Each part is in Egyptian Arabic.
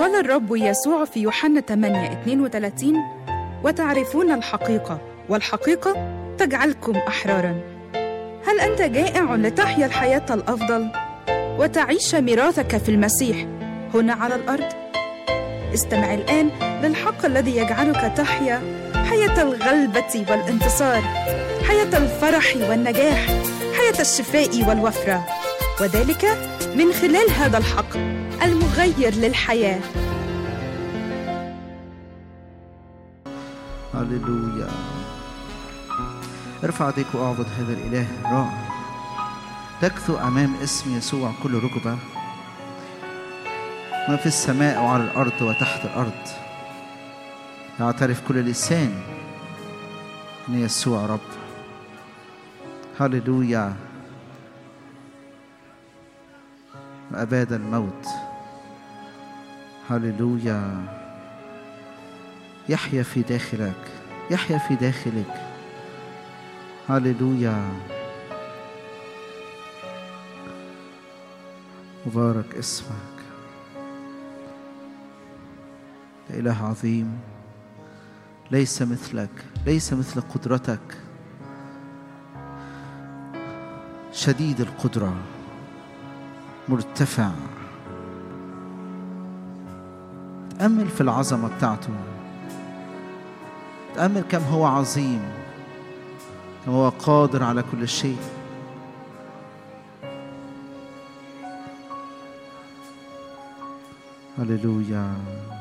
قال الرب يسوع في يوحنا 8 32 وتعرفون الحقيقة والحقيقة تجعلكم أحرارا هل أنت جائع لتحيا الحياة الأفضل وتعيش ميراثك في المسيح هنا على الأرض؟ استمع الآن للحق الذي يجعلك تحيا حياة الغلبة والانتصار حياة الفرح والنجاح حياة الشفاء والوفرة وذلك من خلال هذا الحق المغير للحياة هللويا ارفع يديك واعبد هذا الاله الرائع تكثو امام اسم يسوع كل ركبه ما في السماء وعلى الارض وتحت الارض يعترف كل لسان ان يسوع رب هللويا واباد الموت هللويا يحيا في داخلك يحيا في داخلك هللويا مبارك اسمك يا إله عظيم ليس مثلك ليس مثل قدرتك شديد القدرة مرتفع تأمل في العظمة بتاعته تأمل كم هو عظيم كم هو قادر على كل شيء هللويا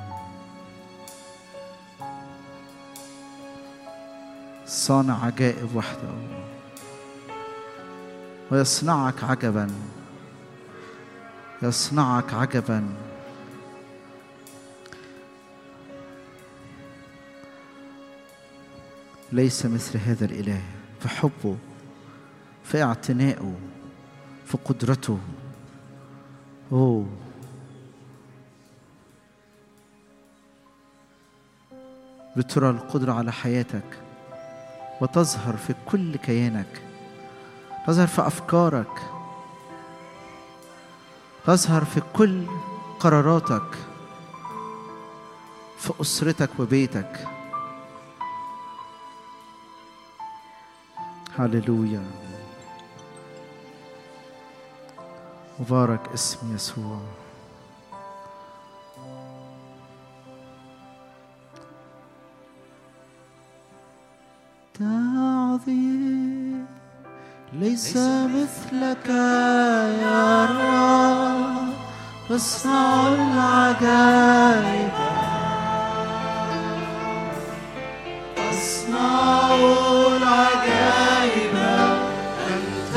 صانع عجائب وحده ويصنعك عجبا يصنعك عجبا ليس مثل هذا الاله في حبه في اعتنائه في قدرته اوه بترى القدره على حياتك وتظهر في كل كيانك تظهر في افكارك تظهر في كل قراراتك في اسرتك وبيتك هللويا مبارك اسم يسوع تعظيم ليس مثلك يا رب تصنع العجائب تصنع العجائب أنت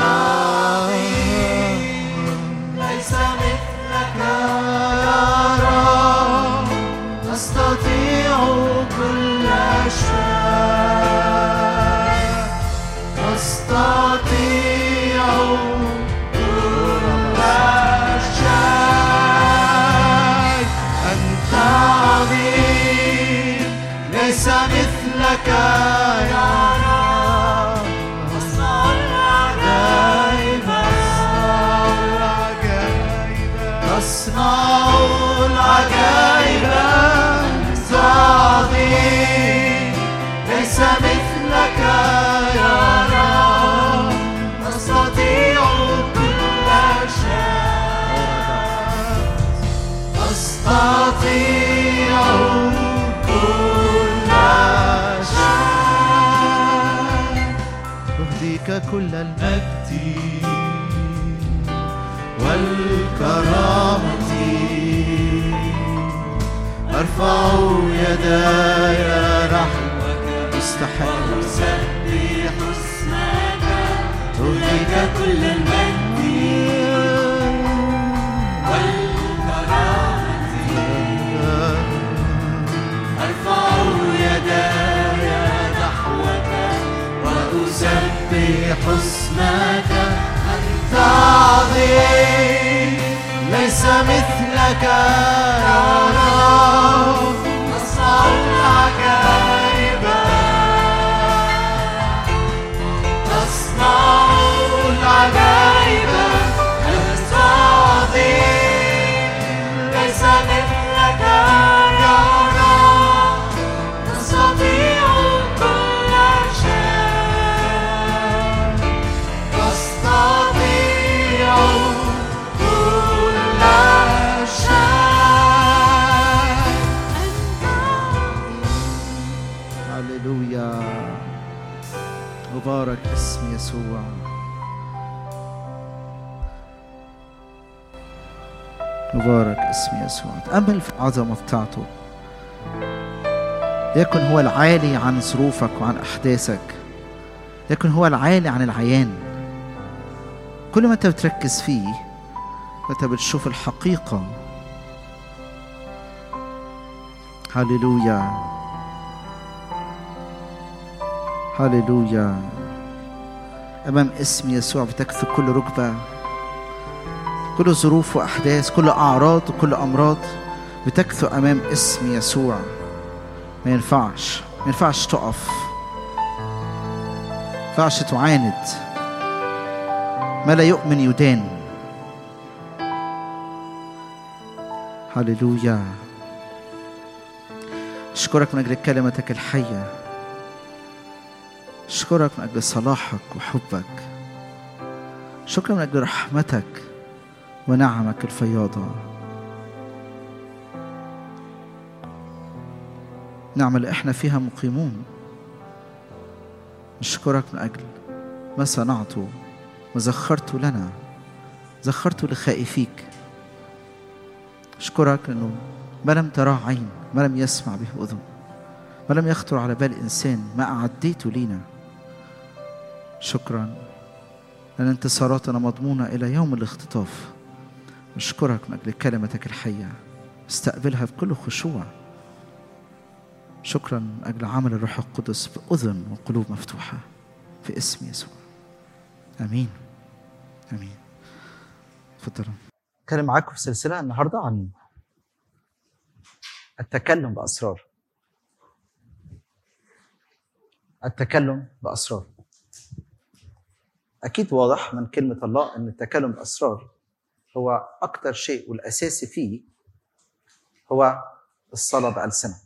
عظيم ليس مثلك يا رب تستطيع كل شيء تستطيع كل شيء أنت عظيم ليس مثلك يا رب تصنع العجائب تصنع العجائب أنت عظيم ليس مثلك يا رب تستطيع كل شيء تستطيع كل شيء أهديك كل المجد والكرامة أرفع يداي نحوك مستحق أسبح اسمك أهديك كل المجد والكرامة أرفع يداي نحوك وأسبح اسمك أنت عظيم ليس مثلك يا رب تصنع العجائب تصنع العجائب أنت عظيم ليس مثلك يا مبارك اسم يسوع مبارك اسم يسوع تأمل في العظمة بتاعته يكن هو العالي عن ظروفك وعن أحداثك يكن هو العالي عن العيان كل ما أنت بتركز فيه أنت بتشوف الحقيقة هللويا هللويا أمام اسم يسوع بتكفي كل ركبة كل ظروف وأحداث كل أعراض وكل أمراض بتكثو أمام اسم يسوع ما ينفعش ما ينفعش تقف ما ينفعش تعاند ما لا يؤمن يدان هللويا أشكرك من أجل كلمتك الحية أشكرك من أجل صلاحك وحبك شكرا من أجل رحمتك ونعمك الفياضة نعمة اللي احنا فيها مقيمون نشكرك من أجل ما صنعته وزخرته لنا زخرته لخائفيك أشكرك لأنه ما لم تراه عين ما لم يسمع به أذن ما لم يخطر على بال إنسان ما أعديته لينا شكرا لأن انتصاراتنا مضمونة إلى يوم الاختطاف نشكرك من أجل كلمتك الحية استقبلها بكل خشوع شكرا من أجل عمل الروح القدس بأذن وقلوب مفتوحة في اسم يسوع آمين آمين تفضلوا أتكلم معاكم في سلسلة النهاردة عن التكلم بأسرار التكلم بأسرار أكيد واضح من كلمة الله أن التكلم بأسرار هو أكتر شيء والأساسي فيه هو الصلاة بألسنة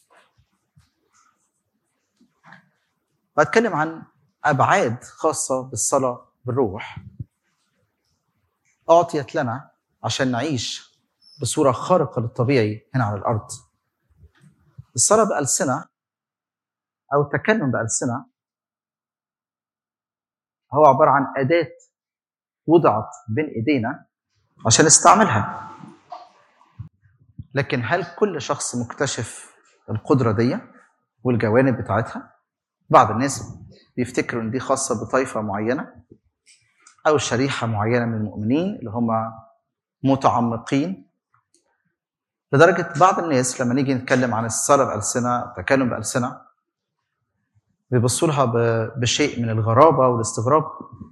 وهتكلم عن أبعاد خاصة بالصلاة بالروح أعطيت لنا عشان نعيش بصورة خارقة للطبيعي هنا على الأرض الصلاة بألسنة أو التكلم بألسنة هو عبارة عن أداة وضعت بين إيدينا عشان نستعملها لكن هل كل شخص مكتشف القدرة دي والجوانب بتاعتها؟ بعض الناس بيفتكروا ان دي خاصة بطائفة معينة أو شريحة معينة من المؤمنين اللي هم متعمقين لدرجة بعض الناس لما نيجي نتكلم عن الصلاة بألسنة التكلم بألسنة بيبصوا لها ب- بشيء من الغرابة والاستغراب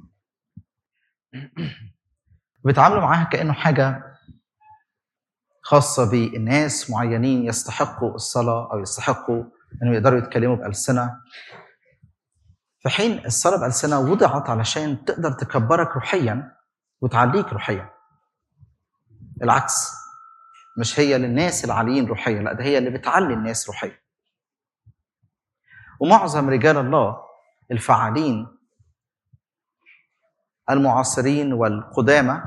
بيتعاملوا معاها كأنه حاجة خاصة بالناس معينين يستحقوا الصلاة أو يستحقوا أنهم يقدروا يتكلموا بألسنة في حين الصلاة بألسنة وضعت علشان تقدر تكبرك روحيا وتعليك روحيا العكس مش هي للناس العاليين روحيا لا ده هي اللي بتعلي الناس روحيا ومعظم رجال الله الفعالين المعاصرين والقدامى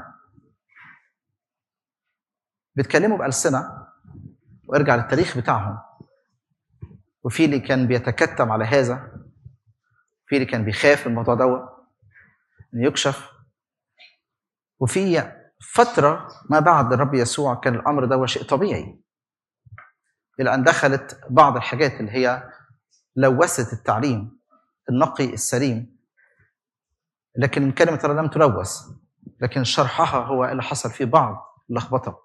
بيتكلموا بألسنة وارجع للتاريخ بتاعهم وفي اللي كان بيتكتم على هذا في اللي كان بيخاف من الموضوع دوت انه يكشف وفي فترة ما بعد الرب يسوع كان الأمر ده شيء طبيعي إلى أن دخلت بعض الحاجات اللي هي لوثت التعليم النقي السليم لكن كلمة الله لم تلوث لكن شرحها هو اللي حصل فيه بعض اللخبطة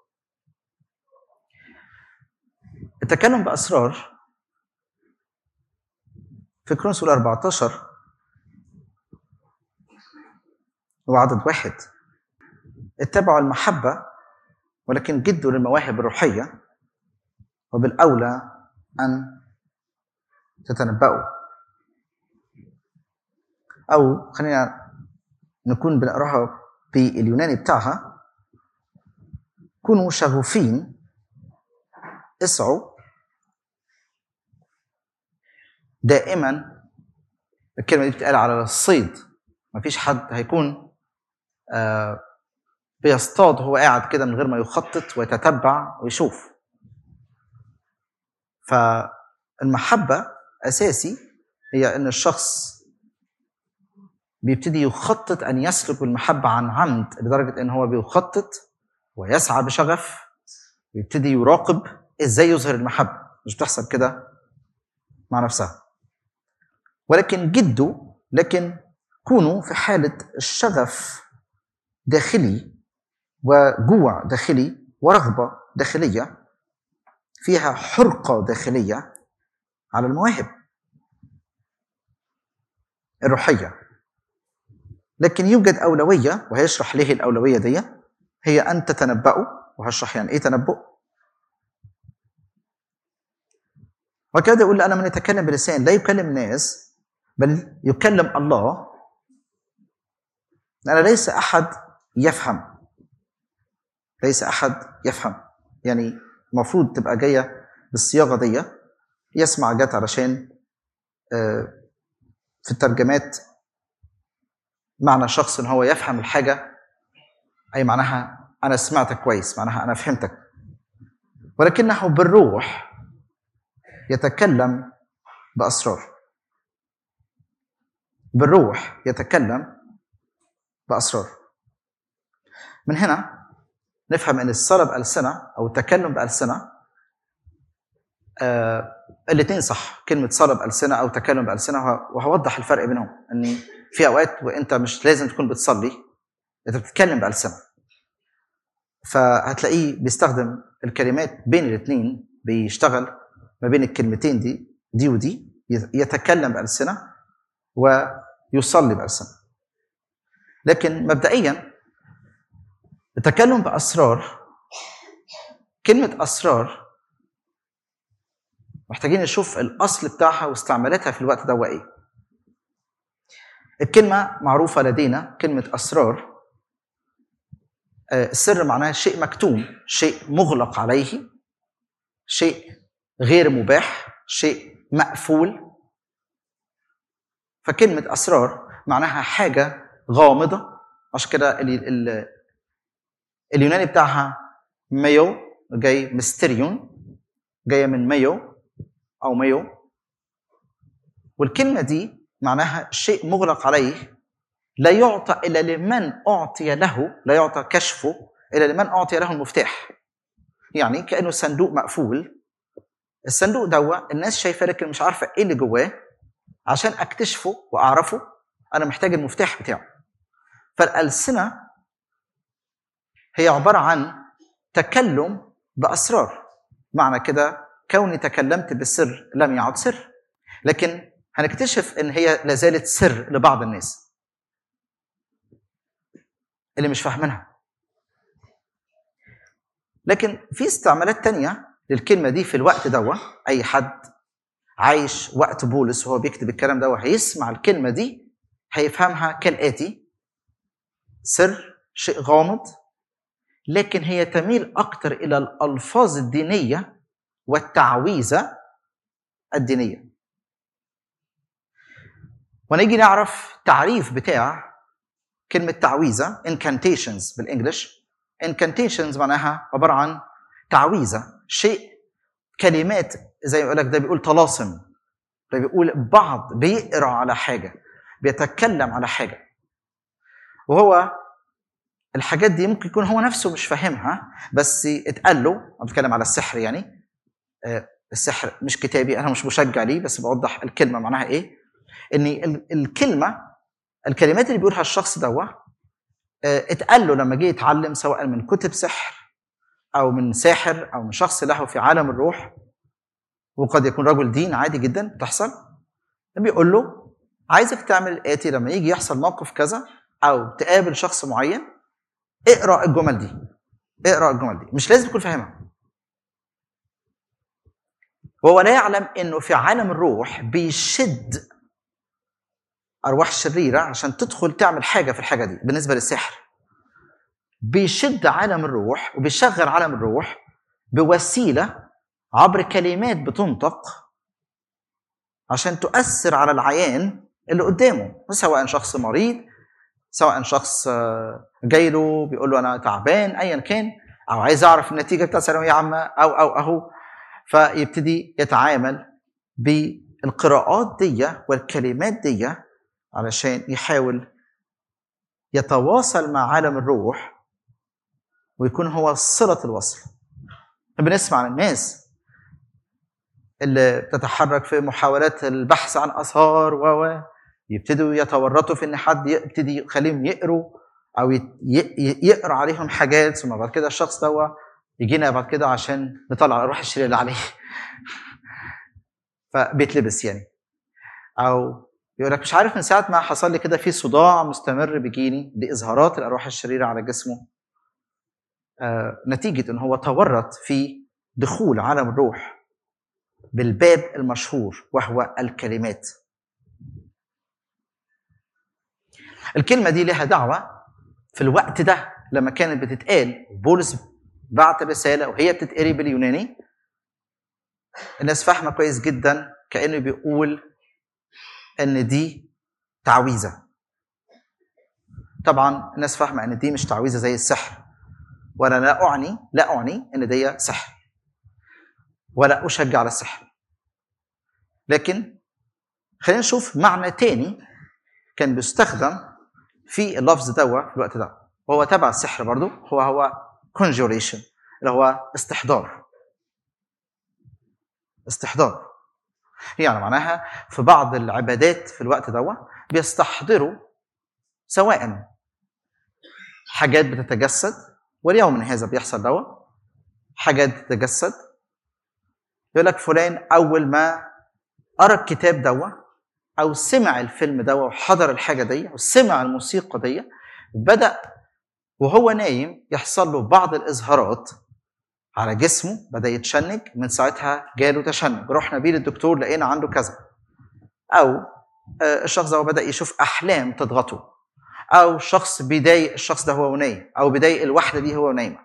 التكلم بأسرار في كرونس 14 وعدد واحد اتبعوا المحبة ولكن جدوا للمواهب الروحية وبالأولى أن تتنبأوا أو خلينا نكون بنقراها باليوناني بتاعها كونوا شغوفين اسعوا دائما الكلمة دي بتتقال على الصيد مفيش حد هيكون آه بيصطاد وهو قاعد كده من غير ما يخطط ويتتبع ويشوف فالمحبة أساسي هي أن الشخص بيبتدي يخطط ان يسلك بالمحبه عن عمد لدرجه ان هو بيخطط ويسعى بشغف ويبتدي يراقب ازاي يظهر المحبه مش بتحصل كده مع نفسها ولكن جدوا لكن كونوا في حاله الشغف داخلي وجوع داخلي ورغبه داخليه فيها حرقه داخليه على المواهب الروحيه لكن يوجد اولويه وهيشرح ليه الاولويه دي هي ان تتنبأوا وهشرح يعني ايه تنبؤ وكذا يقول انا من يتكلم بلسان لا يكلم ناس بل يكلم الله أنا ليس أحد يفهم ليس أحد يفهم يعني المفروض تبقى جاية بالصياغة دي يسمع جت علشان آه، في الترجمات معنى شخص ان هو يفهم الحاجة أي معناها أنا سمعتك كويس معناها أنا فهمتك ولكنه بالروح يتكلم بأسرار بالروح يتكلم بأسرار من هنا نفهم أن الصلاة بألسنة أو التكلم بألسنة آه الاثنين صح كلمة صلاة بألسنة أو تكلم بألسنة وه- وهوضح الفرق بينهم أن في أوقات وأنت مش لازم تكون بتصلي أنت بتتكلم بألسنة فهتلاقيه بيستخدم الكلمات بين الاثنين بيشتغل ما بين الكلمتين دي دي ودي يتكلم بألسنة ويصلي بألسنة لكن مبدئيا التكلم بأسرار كلمة أسرار محتاجين نشوف الأصل بتاعها واستعمالاتها في الوقت ده هو إيه الكلمة معروفة لدينا كلمة أسرار آه، السر معناه شيء مكتوم شيء مغلق عليه شيء غير مباح شيء مقفول فكلمة أسرار معناها حاجة غامضة عشان كده ال- ال- اليوناني بتاعها ميو جاي ميستيريون جاية من ميو أو ميو والكلمة دي معناها شيء مغلق عليه لا يعطى إلا لمن أعطي له لا يعطى كشفه إلا لمن أعطي له المفتاح يعني كأنه صندوق مقفول الصندوق دوا الناس شايفاه لكن مش عارفة إيه اللي جواه عشان أكتشفه وأعرفه أنا محتاج المفتاح بتاعه فالألسنة هي عبارة عن تكلم بأسرار معنى كده كوني تكلمت بالسر لم يعد سر لكن هنكتشف ان هي لازالت سر لبعض الناس اللي مش فاهمينها لكن في استعمالات تانية للكلمة دي في الوقت دوا أي حد عايش وقت بولس وهو بيكتب الكلام ده هيسمع الكلمة دي هيفهمها كالآتي سر شيء غامض لكن هي تميل أكتر إلى الألفاظ الدينية والتعويذة الدينية ونيجي نعرف تعريف بتاع كلمة تعويذة incantations بالإنجلش incantations معناها عبارة عن تعويذة شيء كلمات زي ما يقول لك ده بيقول طلاسم ده بيقول بعض بيقرا على حاجة بيتكلم على حاجة وهو الحاجات دي ممكن يكون هو نفسه مش فاهمها بس اتقال له انا بتكلم على السحر يعني آه، السحر مش كتابي انا مش مشجع ليه بس بوضح الكلمه معناها ايه ان ال- الكلمه الكلمات اللي بيقولها الشخص دوا آه، اتقال له لما جه يتعلم سواء من كتب سحر او من ساحر او من شخص له في عالم الروح وقد يكون رجل دين عادي جدا بتحصل بيقول له عايزك تعمل الاتي لما يجي يحصل موقف كذا او تقابل شخص معين اقرا الجمل دي اقرا الجمل دي مش لازم تكون فاهمها وهو لا يعلم انه في عالم الروح بيشد ارواح شريره عشان تدخل تعمل حاجه في الحاجه دي بالنسبه للسحر بيشد عالم الروح وبيشغل عالم الروح بوسيله عبر كلمات بتنطق عشان تؤثر على العيان اللي قدامه سواء شخص مريض سواء شخص آه، جاي له بيقول له انا تعبان ايا كان او عايز اعرف النتيجه بتاع ثانويه عامه او او اهو فيبتدي يتعامل بالقراءات دي والكلمات دي علشان يحاول يتواصل مع عالم الروح ويكون هو صلة الوصل بنسمع عن الناس اللي بتتحرك في محاولات البحث عن آثار و يبتدوا يتورطوا في ان حد يبتدي يخليهم يقروا او ي- ي- يقرا عليهم حاجات ثم بعد كده الشخص ده يجينا بعد كده عشان نطلع الروح الشريره اللي عليه فبيتلبس يعني او يقول لك مش عارف من ساعه ما حصل لي كده في صداع مستمر بيجيني لاظهارات الارواح الشريره على جسمه آه نتيجه ان هو تورط في دخول عالم الروح بالباب المشهور وهو الكلمات الكلمه دي لها دعوه في الوقت ده لما كانت بتتقال بولس بعت رساله وهي بتتقري باليوناني الناس فاهمه كويس جدا كانه بيقول ان دي تعويذه طبعا الناس فاهمه ان دي مش تعويذه زي السحر وانا لا اعني لا اعني ان دي سحر ولا اشجع على السحر لكن خلينا نشوف معنى تاني كان بيستخدم في اللفظ دوا في الوقت ده وهو تبع السحر برضو هو هو conjuration اللي هو استحضار استحضار يعني معناها في بعض العبادات في الوقت دوا بيستحضروا سواء حاجات بتتجسد واليوم من هذا بيحصل دوا حاجات بتتجسد يقول لك فلان اول ما قرا الكتاب دوا او سمع الفيلم ده وحضر الحاجه دي او سمع الموسيقى دي بدا وهو نايم يحصل له بعض الاظهارات على جسمه بدا يتشنج من ساعتها جاله تشنج رحنا بيه للدكتور لقينا عنده كذا او آه، الشخص ده بدا يشوف احلام تضغطه او شخص بيضايق الشخص ده هو نايم او بيضايق الواحده دي هو نايمه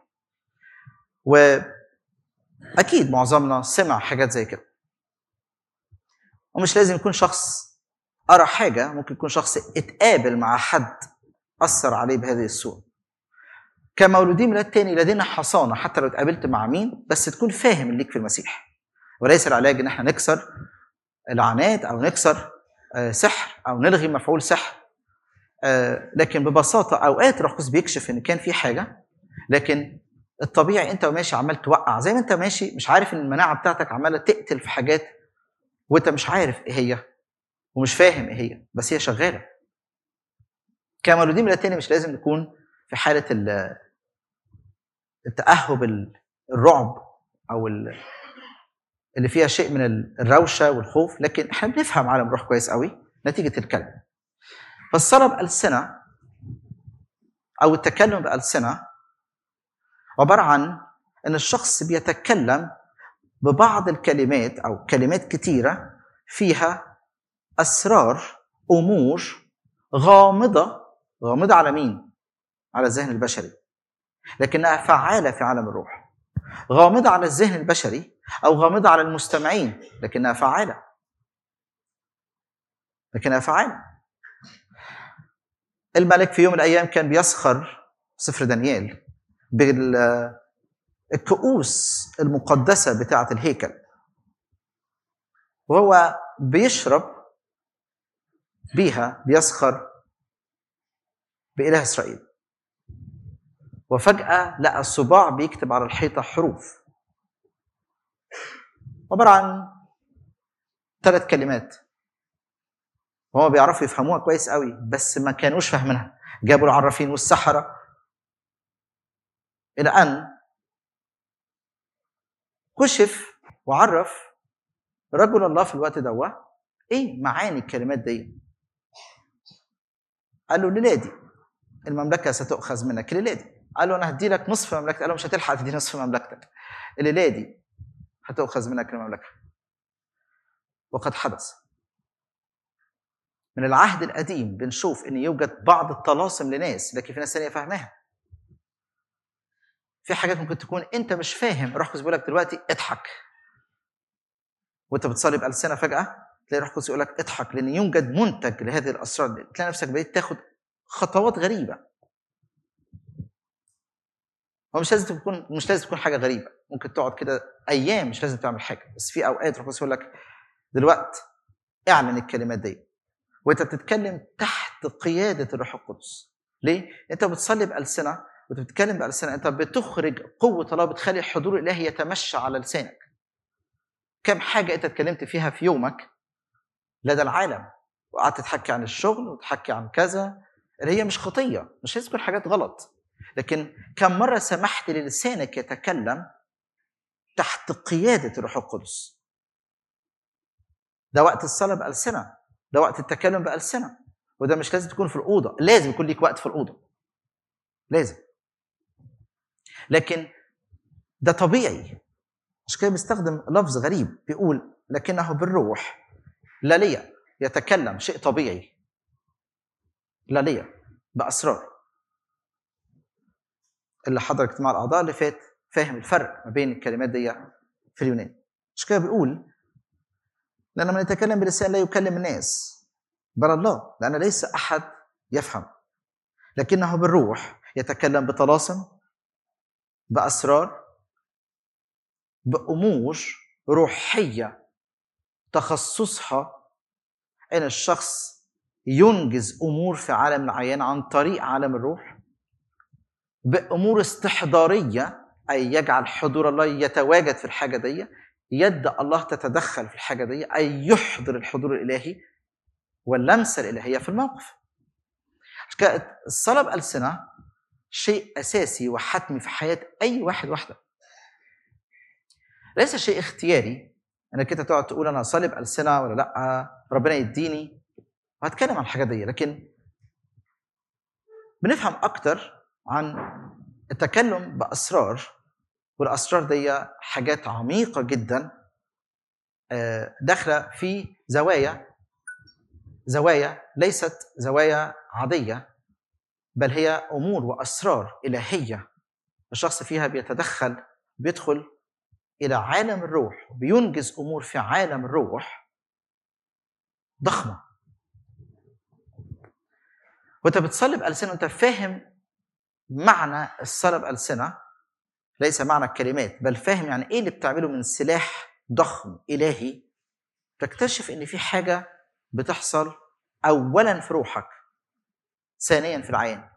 واكيد معظمنا سمع حاجات زي كده ومش لازم يكون شخص قرا حاجه ممكن يكون شخص اتقابل مع حد اثر عليه بهذه الصوره كمولودين ميلاد تاني لدينا حصانه حتى لو اتقابلت مع مين بس تكون فاهم اللي ليك في المسيح وليس العلاج ان احنا نكسر العنات او نكسر آه، سحر او نلغي مفعول سحر آه، لكن ببساطه اوقات روح القدس بيكشف ان كان في حاجه لكن الطبيعي انت وماشي عمال توقع زي ما انت ماشي مش عارف ان المناعه بتاعتك عماله تقتل في حاجات وانت مش عارف ايه هي ومش فاهم ايه هي بس هي شغاله كمولودين من التاني مش لازم نكون في حاله ال- التاهب ال- الرعب او ال- اللي فيها شيء من ال- الروشه والخوف لكن احنا بنفهم عالم الروح كويس قوي نتيجه الكلام فالصلاه بالسنه او التكلم بالسنه عباره عن ان الشخص بيتكلم ببعض الكلمات او كلمات كتيره فيها اسرار امور غامضه غامضه على مين؟ على الذهن البشري لكنها فعاله في عالم الروح غامضه على الذهن البشري او غامضه على المستمعين لكنها فعاله لكنها فعاله الملك في يوم من الايام كان بيسخر سفر دانيال بالكؤوس المقدسه بتاعه الهيكل وهو بيشرب بيها بيسخر بإله إسرائيل وفجأة لقى الصباع بيكتب على الحيطة حروف عبارة عن ثلاث كلمات وهم بيعرفوا يفهموها كويس قوي بس ما كانوش فاهمينها جابوا العرافين والسحرة إلى أن كشف وعرف رجل الله في الوقت ده ايه معاني الكلمات دي قال له للادي المملكه ستؤخذ منك للادي قال له انا هدي لك نصف مملكتك قال له مش هتلحق تدي نصف مملكتك الليلادي هتؤخذ منك المملكه وقد حدث من العهد القديم بنشوف ان يوجد بعض الطلاسم لناس لكن في ناس ثانيه فاهماها في حاجات ممكن تكون انت مش فاهم روح بيقول لك دلوقتي اضحك وانت بتصلي بألسنة فجأة تلاقي روح القدس يقول لك اضحك لان يوجد منتج لهذه الاسرار دي. تلاقي نفسك بقيت تاخد خطوات غريبه هو مش لازم تكون مش لازم تكون حاجه غريبه ممكن تقعد كده ايام مش لازم تعمل حاجه بس في اوقات روح القدس يقول لك دلوقتي اعلن الكلمات دي وانت بتتكلم تحت قياده الروح القدس ليه انت بتصلي بالسنه وانت بتتكلم بالسنه انت بتخرج قوه الله بتخلي الحضور الالهي يتمشى على لسانك كم حاجه انت اتكلمت فيها في يومك لدى العالم وقعدت تحكي عن الشغل وتحكي عن كذا اللي هي مش خطيه مش لازم تكون حاجات غلط لكن كم مره سمحت للسانك يتكلم تحت قياده الروح القدس ده وقت الصلاه بالسنه ده وقت التكلم بالسنه وده مش لازم تكون في الاوضه لازم يكون ليك وقت في الاوضه لازم لكن ده طبيعي عشان كده بيستخدم لفظ غريب بيقول لكنه بالروح لا لي يتكلم شيء طبيعي لا لي باسرار اللي حضر اجتماع الاعضاء اللي فات فاهم الفرق ما بين الكلمات دي في اليونان عشان كده بيقول لأن من يتكلم بلسان لا يكلم الناس بل الله لأن ليس أحد يفهم لكنه بالروح يتكلم بطلاسم بأسرار بأمور روحية تخصصها أن الشخص ينجز أمور في عالم العيان عن طريق عالم الروح بأمور استحضارية أي يجعل حضور الله يتواجد في الحاجة دي يد الله تتدخل في الحاجة دي أي يحضر الحضور الإلهي واللمسة الإلهية في الموقف عشان كده الصلاة بألسنة شيء أساسي وحتمي في حياة أي واحد واحدة ليس شيء اختياري انك انت تقعد تقول انا اصلي بألسنة ولا لا ربنا يديني وهتكلم عن الحاجات دي لكن بنفهم اكتر عن التكلم باسرار والاسرار دي حاجات عميقه جدا آه، داخله في زوايا زوايا ليست زوايا عاديه بل هي امور واسرار الهيه الشخص فيها بيتدخل بيدخل الى عالم الروح بينجز امور في عالم الروح ضخمه وانت بتصلي بالسنه وانت فاهم معنى الصلاه بالسنه ليس معنى الكلمات بل فاهم يعني ايه اللي بتعمله من سلاح ضخم الهي تكتشف ان في حاجه بتحصل اولا في روحك ثانيا في العين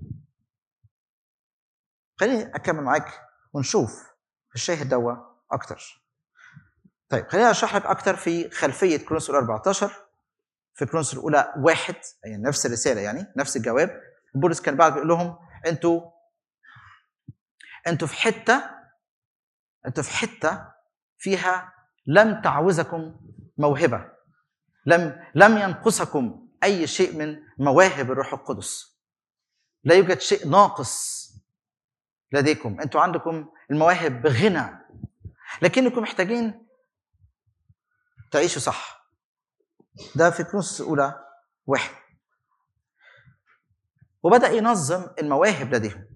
خليني اكمل معاك ونشوف في الشاهد دوا اكتر طيب خليني اشرح لك اكتر في خلفيه كرونس الاولى 14 في كرونس الاولى واحد يعني نفس الرساله يعني نفس الجواب بولس كان بعد بيقول لهم انتوا انتوا في حته انتوا في حته فيها لم تعوزكم موهبه لم لم ينقصكم اي شيء من مواهب الروح القدس لا يوجد شيء ناقص لديكم انتوا عندكم المواهب بغنى لكنكم محتاجين تعيشوا صح ده في كروس الاولى واحد وبدا ينظم المواهب لديهم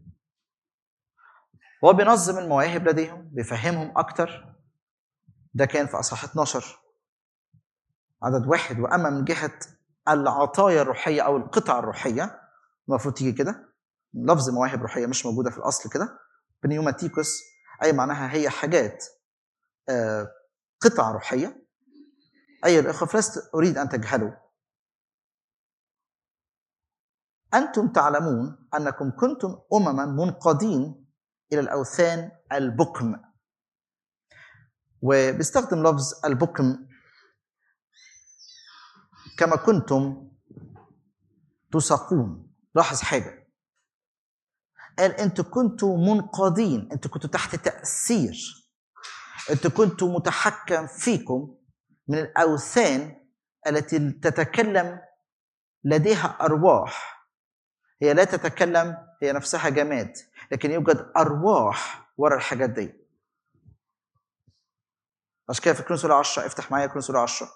هو بينظم المواهب لديهم بيفهمهم اكتر ده كان في اصحاح 12 عدد واحد واما من جهه العطايا الروحيه او القطع الروحيه المفروض تيجي كده لفظ مواهب روحيه مش موجوده في الاصل كده بنيوماتيكوس اي معناها هي حاجات آه، قطع روحيه ايها الاخوه فلست اريد ان تجهلوا انتم تعلمون انكم كنتم امما منقادين الى الاوثان البكم وبيستخدم لفظ البكم كما كنتم تساقون لاحظ حاجه قال انتوا كنتوا منقادين انتوا كنتوا تحت تاثير انتوا كنتوا متحكم فيكم من الاوثان التي تتكلم لديها ارواح هي لا تتكلم هي نفسها جماد لكن يوجد ارواح ورا الحاجات دي عشان كده في كرونس 10 افتح معايا كرونس 10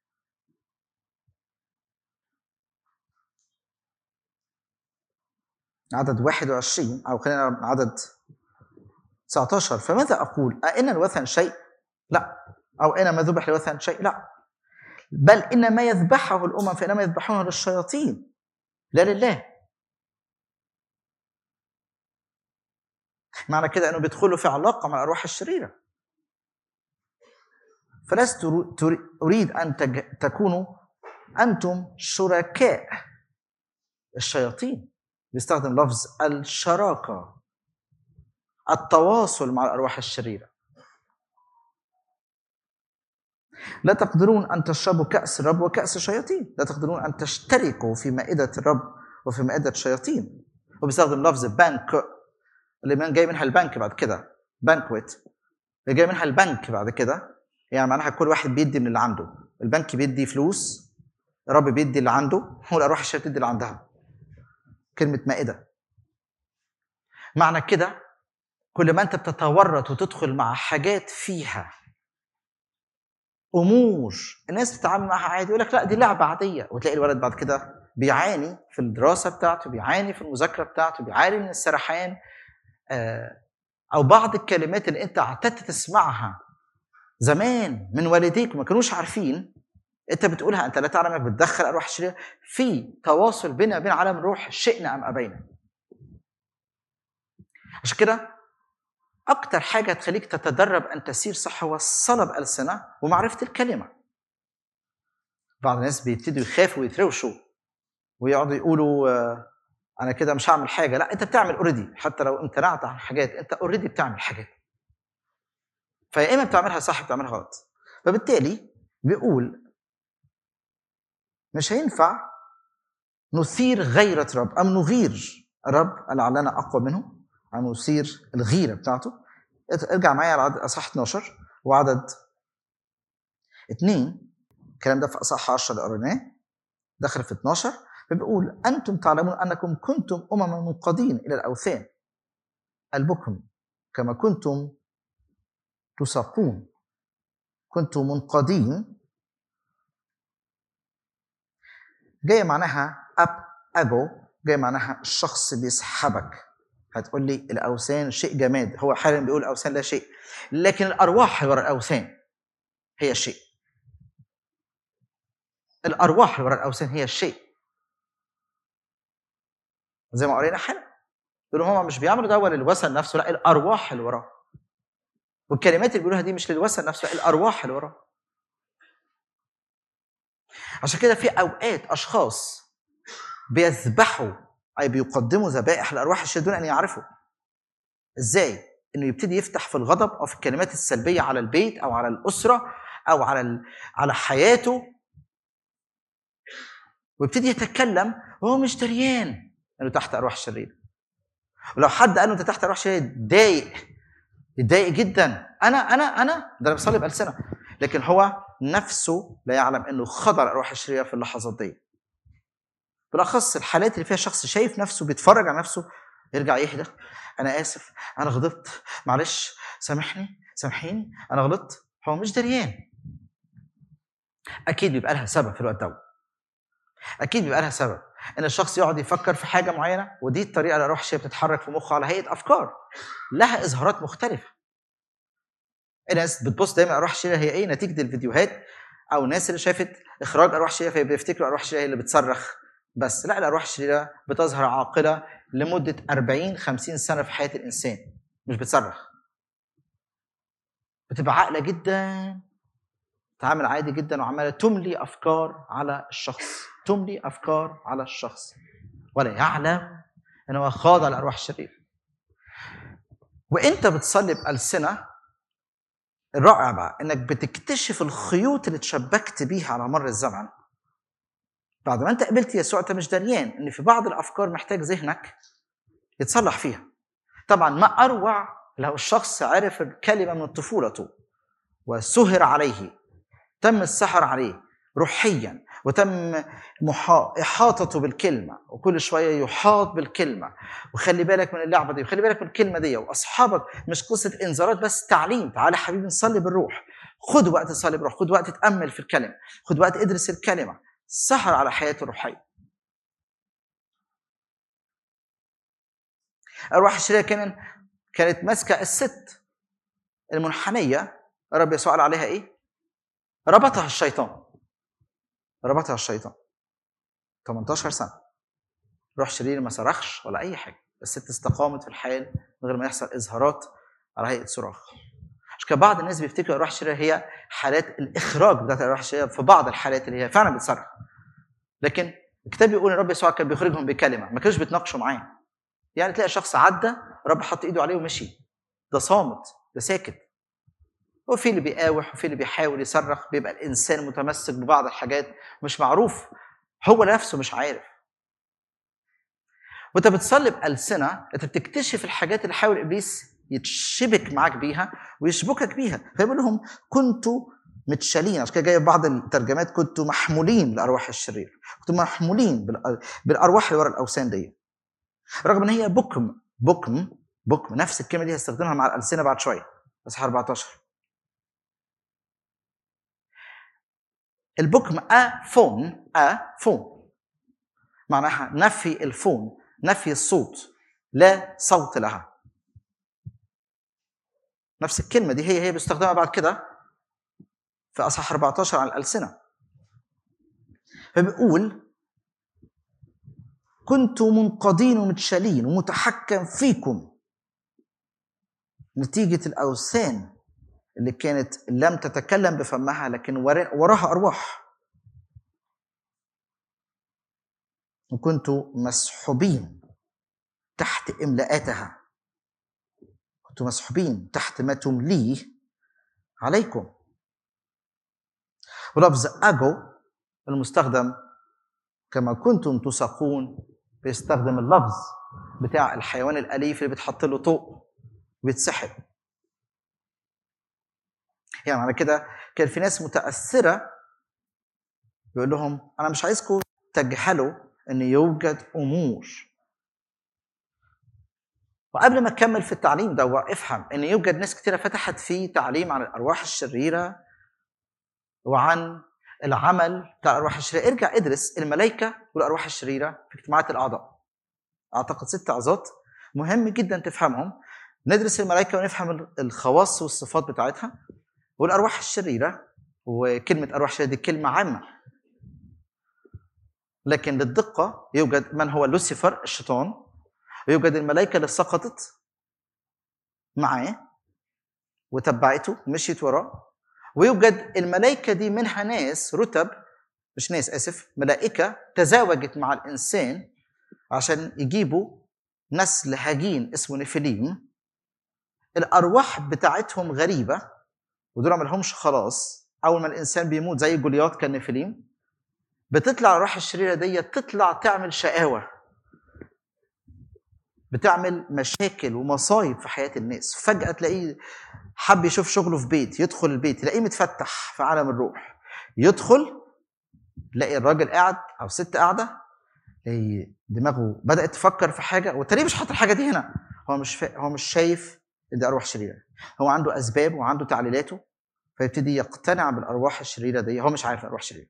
عدد 21 او خلينا من عدد 19 فماذا اقول؟ أئن الوثن شيء؟ لا او أين ما ذبح لوثن شيء؟ لا بل ان ما يذبحه الامم فانما يذبحونه للشياطين لا لله معنى كده انه بيدخلوا في علاقه مع الارواح الشريره فلست اريد ان تكونوا انتم شركاء الشياطين بيستخدم لفظ الشراكه التواصل مع الارواح الشريره لا تقدرون ان تشربوا كاس الرب وكاس الشياطين لا تقدرون ان تشتركوا في مائده الرب وفي مائده الشياطين وبيستخدم لفظ بانك اللي من جاي منها البنك بعد كده بانكويت اللي جاي منها البنك بعد كده يعني معناها كل واحد بيدي من اللي عنده البنك بيدي فلوس الرب بيدي اللي عنده والارواح الشريره بتدي اللي عندها كلمه مائده معنى كده كل ما انت بتتورط وتدخل مع حاجات فيها امور الناس بتتعامل معها عادي يقول لك لا دي لعبه عاديه وتلاقي الولد بعد كده بيعاني في الدراسه بتاعته بيعاني في المذاكره بتاعته بيعاني من السرحان آه، او بعض الكلمات اللي انت اعتدت تسمعها زمان من والديك وما كانوش عارفين انت بتقولها انت لا تعلم انك بتدخل ارواح الشريره في تواصل بيننا وبين عالم الروح شئنا ام ابينا عشان كده اكتر حاجه تخليك تتدرب ان تسير صح هو الصلاه بالسنه ومعرفه الكلمه بعض الناس بيبتدوا يخافوا ويتروشوا ويقعدوا يقولوا آه، انا كده مش هعمل حاجه لا انت بتعمل اوريدي حتى لو امتنعت عن حاجات انت اوريدي بتعمل حاجات فيا اما بتعملها صح بتعملها غلط فبالتالي بيقول مش هينفع نثير غيرة رب أم نغير الرب لعلنا أقوى منه أم نثير الغيرة بتاعته ارجع معايا على عدد أصح 12 وعدد اثنين الكلام ده في أصح 10 اللي قريناه دخل في 12 فبيقول أنتم تعلمون أنكم كنتم أمما منقادين إلى الأوثان البكم كما كنتم تساقون كنتم منقادين جايه معناها اب اجو جايه معناها الشخص بيسحبك هتقول لي الاوثان شيء جماد هو حاليا بيقول الاوثان لا شيء لكن الارواح اللي ورا الاوثان هي الشيء الارواح اللي ورا الاوثان هي الشيء زي ما قرينا حالا يقولوا هم مش بيعملوا ده للوثن نفسه لا الارواح اللي وراه والكلمات اللي بيقولوها دي مش للوثن نفسه لا الارواح اللي وراه عشان كده في اوقات اشخاص بيذبحوا اي بيقدموا ذبائح لارواح الشرير دون ان يعرفوا ازاي انه يبتدي يفتح في الغضب او في الكلمات السلبيه على البيت او على الاسره او على ال... على حياته ويبتدي يتكلم وهو مش دريان انه تحت ارواح شريره ولو حد قال له انت تحت ارواح شريره يتضايق يتضايق جدا انا انا انا ده انا بصلي بالسنه لكن هو نفسه لا يعلم انه خضع الارواح الشريره في اللحظات دي بالاخص الحالات اللي فيها شخص شايف نفسه بيتفرج على نفسه يرجع يهدى انا اسف انا غلطت معلش سامحني سامحيني انا غلطت هو مش دريان اكيد بيبقى لها سبب في الوقت ده اكيد بيبقى لها سبب ان الشخص يقعد يفكر في حاجه معينه ودي الطريقه اللي الروح الشريره بتتحرك في مخه على هيئه افكار لها اظهارات مختلفه الناس بتبص دايما ارواح الشريره هي ايه نتيجه الفيديوهات او الناس اللي شافت اخراج ارواح الشريره فبيفتكروا ارواح الشريره هي اللي بتصرخ بس لا الارواح الشريره بتظهر عاقله لمده 40 50 سنه في حياه الانسان مش بتصرخ بتبقى عاقله جدا تعامل عادي جدا وعماله تملي افكار على الشخص تملي افكار على الشخص ولا يعلم ان هو خاضع لارواح الشرير وانت بتصلي بالسنه الرائع بقى انك بتكتشف الخيوط اللي اتشبكت بيها على مر الزمن بعد ما انت قبلت يسوع انت مش دريان ان في بعض الافكار محتاج ذهنك يتصلح فيها طبعا ما اروع لو الشخص عرف الكلمه من طفولته وسهر عليه تم السحر عليه روحيا وتم محا... احاطته بالكلمه وكل شويه يحاط بالكلمه وخلي بالك من اللعبه دي وخلي بالك من الكلمه دي واصحابك مش قصه انذارات بس تعليم تعالى حبيبي نصلي بالروح خد وقت تصلي بالروح خد وقت تامل في الكلمه خد وقت ادرس الكلمه سحر على حياته الروحيه الروح الشريره كانت كانت ماسكه الست المنحنيه الرب يسوع قال عليها ايه؟ ربطها الشيطان ربطها الشيطان 18 سنه روح شرير ما صرخش ولا اي حاجه الست استقامت في الحال من غير ما يحصل اظهارات على هيئه صراخ عشان كده بعض الناس بيفتكروا الارواح الشريره هي حالات الاخراج بتاعت الارواح الشريره في بعض الحالات اللي هي فعلا بتصرخ لكن الكتاب بيقول ان الرب يسوع كان بيخرجهم بكلمه ما كانوش بيتناقشوا معاه يعني تلاقي شخص عدى الرب حط ايده عليه ومشي ده صامت ده ساكت وفي اللي بيقاوح وفي اللي بيحاول يصرخ بيبقى الانسان متمسك ببعض الحاجات مش معروف هو نفسه مش عارف وانت بتصلي بألسنة انت بتكتشف الحاجات اللي حاول ابليس يتشبك معاك بيها ويشبكك بيها فيقول لهم كنتوا متشالين عشان كده جاي في بعض الترجمات كنتوا محمولين بالارواح الشريره كنتوا محمولين بالأ- بالارواح اللي ورا الاوثان دي رغم ان هي بكم بكم بكم نفس الكلمه دي هستخدمها مع الالسنه بعد شويه اصحاح 14 البكم افون افون معناها نفي الفون نفي الصوت لا صوت لها نفس الكلمه دي هي هي بيستخدمها بعد كده في اصحاح 14 عن الالسنه فبيقول كنتم منقضين ومتشالين ومتحكم فيكم نتيجة الأوثان اللي كانت لم تتكلم بفمها لكن ورا- وراها أرواح وكنتم مسحوبين تحت إملاءاتها كنتم مسحوبين تحت ما تمليه عليكم ولفظ أجو المستخدم كما كنتم تساقون بيستخدم اللفظ بتاع الحيوان الأليف اللي بيتحط له طوق ويتسحب يعني على كده كان في ناس متأثرة يقول لهم أنا مش عايزكم تجهلوا أن يوجد أمور وقبل ما أكمل في التعليم ده افهم أن يوجد ناس كتيرة فتحت فيه تعليم عن الأرواح الشريرة وعن العمل بتاع الأرواح الشريرة ارجع ادرس الملائكة والأرواح الشريرة في اجتماعات الأعضاء أعتقد ست عظات مهم جدا تفهمهم ندرس الملائكة ونفهم الخواص والصفات بتاعتها والأرواح الشريرة وكلمة أرواح شريرة دي كلمة عامة لكن للدقة يوجد من هو لوسيفر الشيطان ويوجد الملائكة اللي سقطت معاه وتبعته ومشيت وراه ويوجد الملائكة دي منها ناس رتب مش ناس آسف ملائكة تزاوجت مع الإنسان عشان يجيبوا نسل هجين اسمه نفليم الأرواح بتاعتهم غريبة ودول ما لهمش خلاص أول ما الإنسان بيموت زي جوليات كان نفليم بتطلع الروح الشريرة دي تطلع تعمل شقاوة بتعمل مشاكل ومصايب في حياة الناس فجأة تلاقيه حب يشوف شغله في بيت يدخل البيت يلاقيه متفتح في عالم الروح يدخل يلاقي الراجل قاعد او الست قاعده تلاقي دماغه بدات تفكر في حاجه والتاني مش حاطط الحاجه دي هنا هو مش فا... هو مش شايف ان دي ارواح شريره هو عنده اسباب وعنده تعليلاته فيبتدي يقتنع بالارواح الشريره دي هو مش عارف الارواح الشريره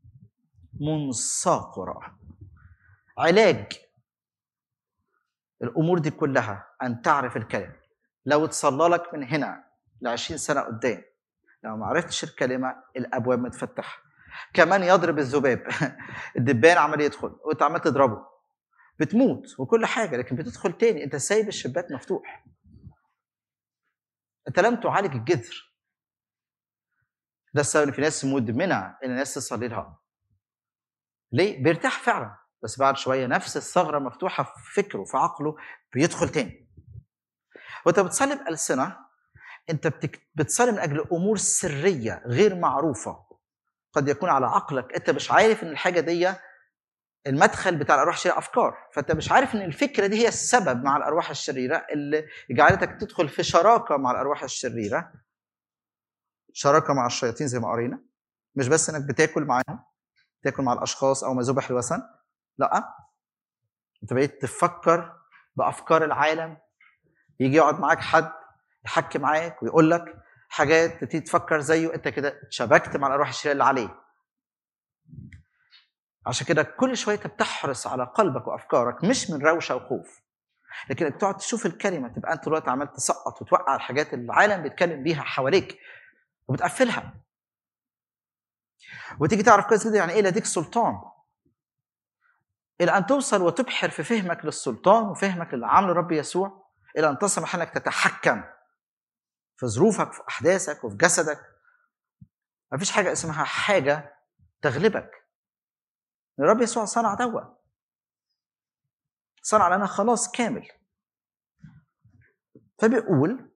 منساق وراءها علاج الامور دي كلها ان تعرف الكلمه لو اتصلى لك من هنا ل 20 سنه قدام لو ما عرفتش الكلمه الابواب متفتحه كمان يضرب الذباب الدبان عمال يدخل وانت عمال تضربه بتموت وكل حاجه لكن بتدخل تاني انت سايب الشباك مفتوح انت لم تعالج الجذر ده السبب ان في ناس مدمنه ان الناس تصلي لها ليه بيرتاح فعلا بس بعد شويه نفس الثغره مفتوحه في فكره في عقله بيدخل تاني وانت بتصلي بألسنة انت بتك... بتصلي من اجل امور سريه غير معروفه قد يكون على عقلك انت مش عارف ان الحاجه دي المدخل بتاع الارواح الشريره افكار فانت مش عارف ان الفكره دي هي السبب مع الارواح الشريره اللي جعلتك تدخل في شراكه مع الارواح الشريره شراكه مع الشياطين زي ما قرينا مش بس انك بتاكل معاهم تاكل مع الاشخاص او ما ذبح الوثن لا انت بقيت تفكر بافكار العالم يجي يقعد معاك حد يحكي معاك ويقول لك حاجات تبتدي تفكر زيه انت كده اتشبكت مع الارواح الشريره اللي عليه عشان كده كل شويه انت بتحرص على قلبك وافكارك مش من روشه وخوف لكن انك تقعد تشوف الكلمه تبقى انت دلوقتي عمال تسقط وتوقع الحاجات اللي العالم بيتكلم بيها حواليك وبتقفلها وتيجي تعرف كويس جدا يعني ايه لديك سلطان الى ان توصل وتبحر في فهمك للسلطان وفهمك للي عمله الرب يسوع الى ان تصل انك تتحكم في ظروفك في احداثك وفي جسدك مفيش حاجه اسمها حاجه تغلبك الرب يسوع صنع دوا صنع لنا خلاص كامل فبيقول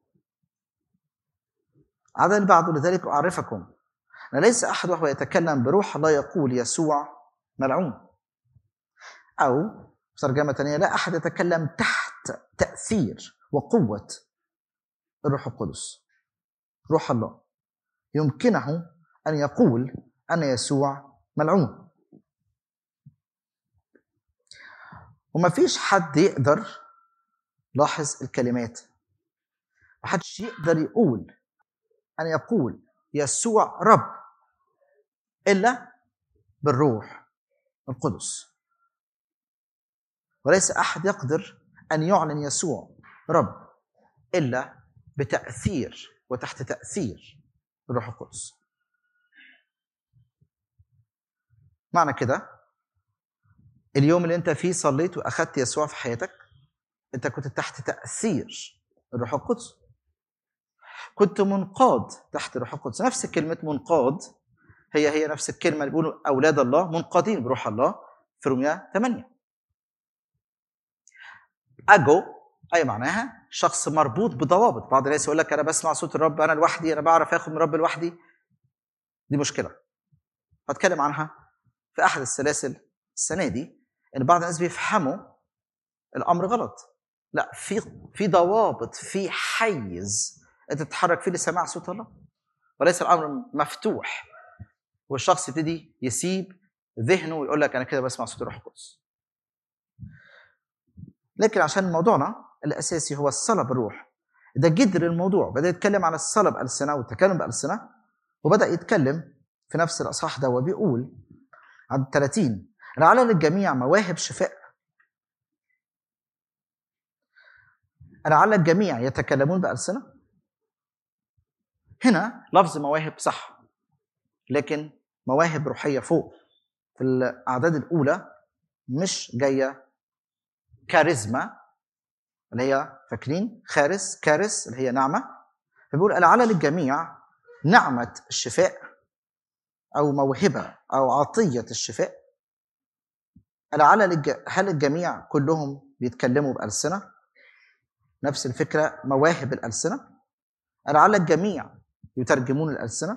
عدد اللي بعده لذلك أعرفكم أن ليس أحد وهو يتكلم بروح الله يقول يسوع ملعون أو ترجمة ثانية لا أحد يتكلم تحت تأثير وقوة الروح القدس روح الله يمكنه أن يقول أن يسوع ملعون وما فيش حد يقدر لاحظ الكلمات ما حدش يقدر يقول أن يقول يسوع رب إلا بالروح القدس وليس أحد يقدر أن يعلن يسوع رب إلا بتأثير وتحت تأثير الروح القدس معنى كده اليوم اللي انت فيه صليت واخدت يسوع في حياتك انت كنت تحت تاثير الروح القدس كنت منقاد تحت الروح القدس نفس كلمه منقاد هي هي نفس الكلمه اللي بيقولوا اولاد الله منقادين بروح الله في روميا 8 اجو اي معناها شخص مربوط بضوابط بعض الناس يقول لك انا بسمع صوت الرب انا لوحدي انا بعرف اخد من الرب لوحدي دي مشكله هتكلم عنها في احد السلاسل السنه دي ان بعض الناس بيفهموا الامر غلط لا في في ضوابط في حيز انت تتحرك فيه لسماع صوت الله وليس الامر مفتوح والشخص يبتدي يسيب ذهنه ويقول لك انا كده بسمع صوت الروح القدس لكن عشان موضوعنا الاساسي هو الصلاه بالروح ده جذر الموضوع بدا يتكلم عن الصلاه بالسنه والتكلم بالسنه وبدا يتكلم في نفس الاصحاح ده وبيقول عن 30 لعل للجميع مواهب شفاء لعل الجميع يتكلمون بألسنة هنا لفظ مواهب صح لكن مواهب روحية فوق في الأعداد الأولى مش جاية كاريزما اللي هي فاكرين خارس كارس اللي هي نعمة فبيقول لعل للجميع نعمة الشفاء أو موهبة أو عطية الشفاء لعل الج... هل الجميع كلهم بيتكلموا بألسنة؟ نفس الفكرة مواهب الألسنة؟ لعل الجميع يترجمون الألسنة؟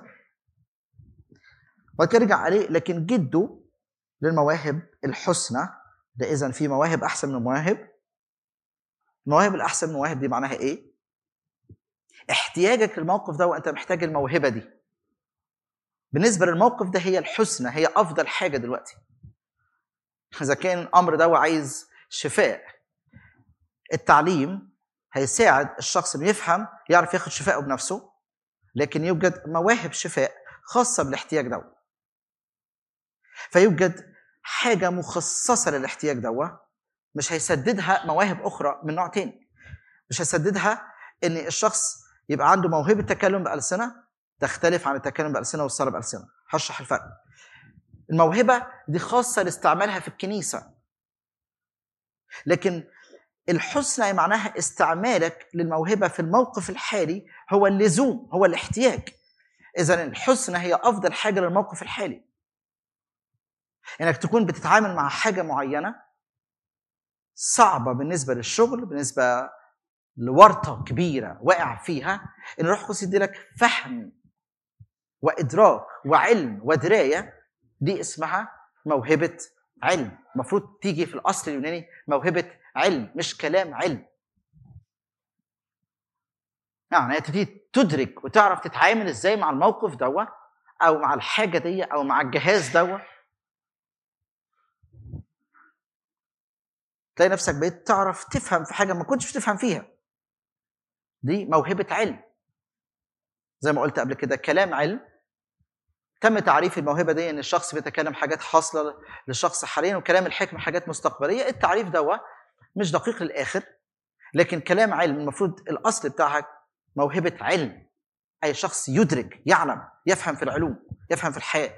وترجع عليه لكن جده للمواهب الحسنى ده إذا في مواهب أحسن من المواهب المواهب الأحسن من المواهب دي معناها إيه؟ احتياجك للموقف ده وأنت محتاج الموهبة دي بالنسبة للموقف ده هي الحسنى هي أفضل حاجة دلوقتي اذا كان الامر ده عايز شفاء التعليم هيساعد الشخص انه يفهم يعرف ياخد شفائه بنفسه لكن يوجد مواهب شفاء خاصه بالاحتياج ده فيوجد حاجه مخصصه للاحتياج ده مش هيسددها مواهب اخرى من نوع تاني مش هيسددها ان الشخص يبقى عنده موهبه تكلم بالسنه تختلف عن التكلم بالسنه والصلاه بالسنه هشرح الفرق الموهبه دي خاصه لاستعمالها في الكنيسه لكن الحسنى معناها استعمالك للموهبه في الموقف الحالي هو اللزوم هو الاحتياج اذا الحسنى هي افضل حاجه للموقف الحالي انك تكون بتتعامل مع حاجه معينه صعبه بالنسبه للشغل بالنسبه لورطه كبيره واقع فيها ان الروح القدس يديلك فهم وادراك وعلم ودرايه دي اسمها موهبة علم المفروض تيجي في الأصل اليوناني موهبة علم مش كلام علم يعني انت تبتدي تدرك وتعرف تتعامل ازاي مع الموقف دوا او مع الحاجه دي او مع الجهاز دوا تلاقي نفسك بقيت تعرف تفهم في حاجه ما كنتش بتفهم فيها دي موهبه علم زي ما قلت قبل كده كلام علم تم تعريف الموهبه دي ان الشخص بيتكلم حاجات حاصله للشخص حاليا وكلام الحكمه حاجات مستقبليه التعريف دوا مش دقيق للاخر لكن كلام علم المفروض الاصل بتاعك موهبه علم اي شخص يدرك يعلم يفهم في العلوم يفهم في الحياه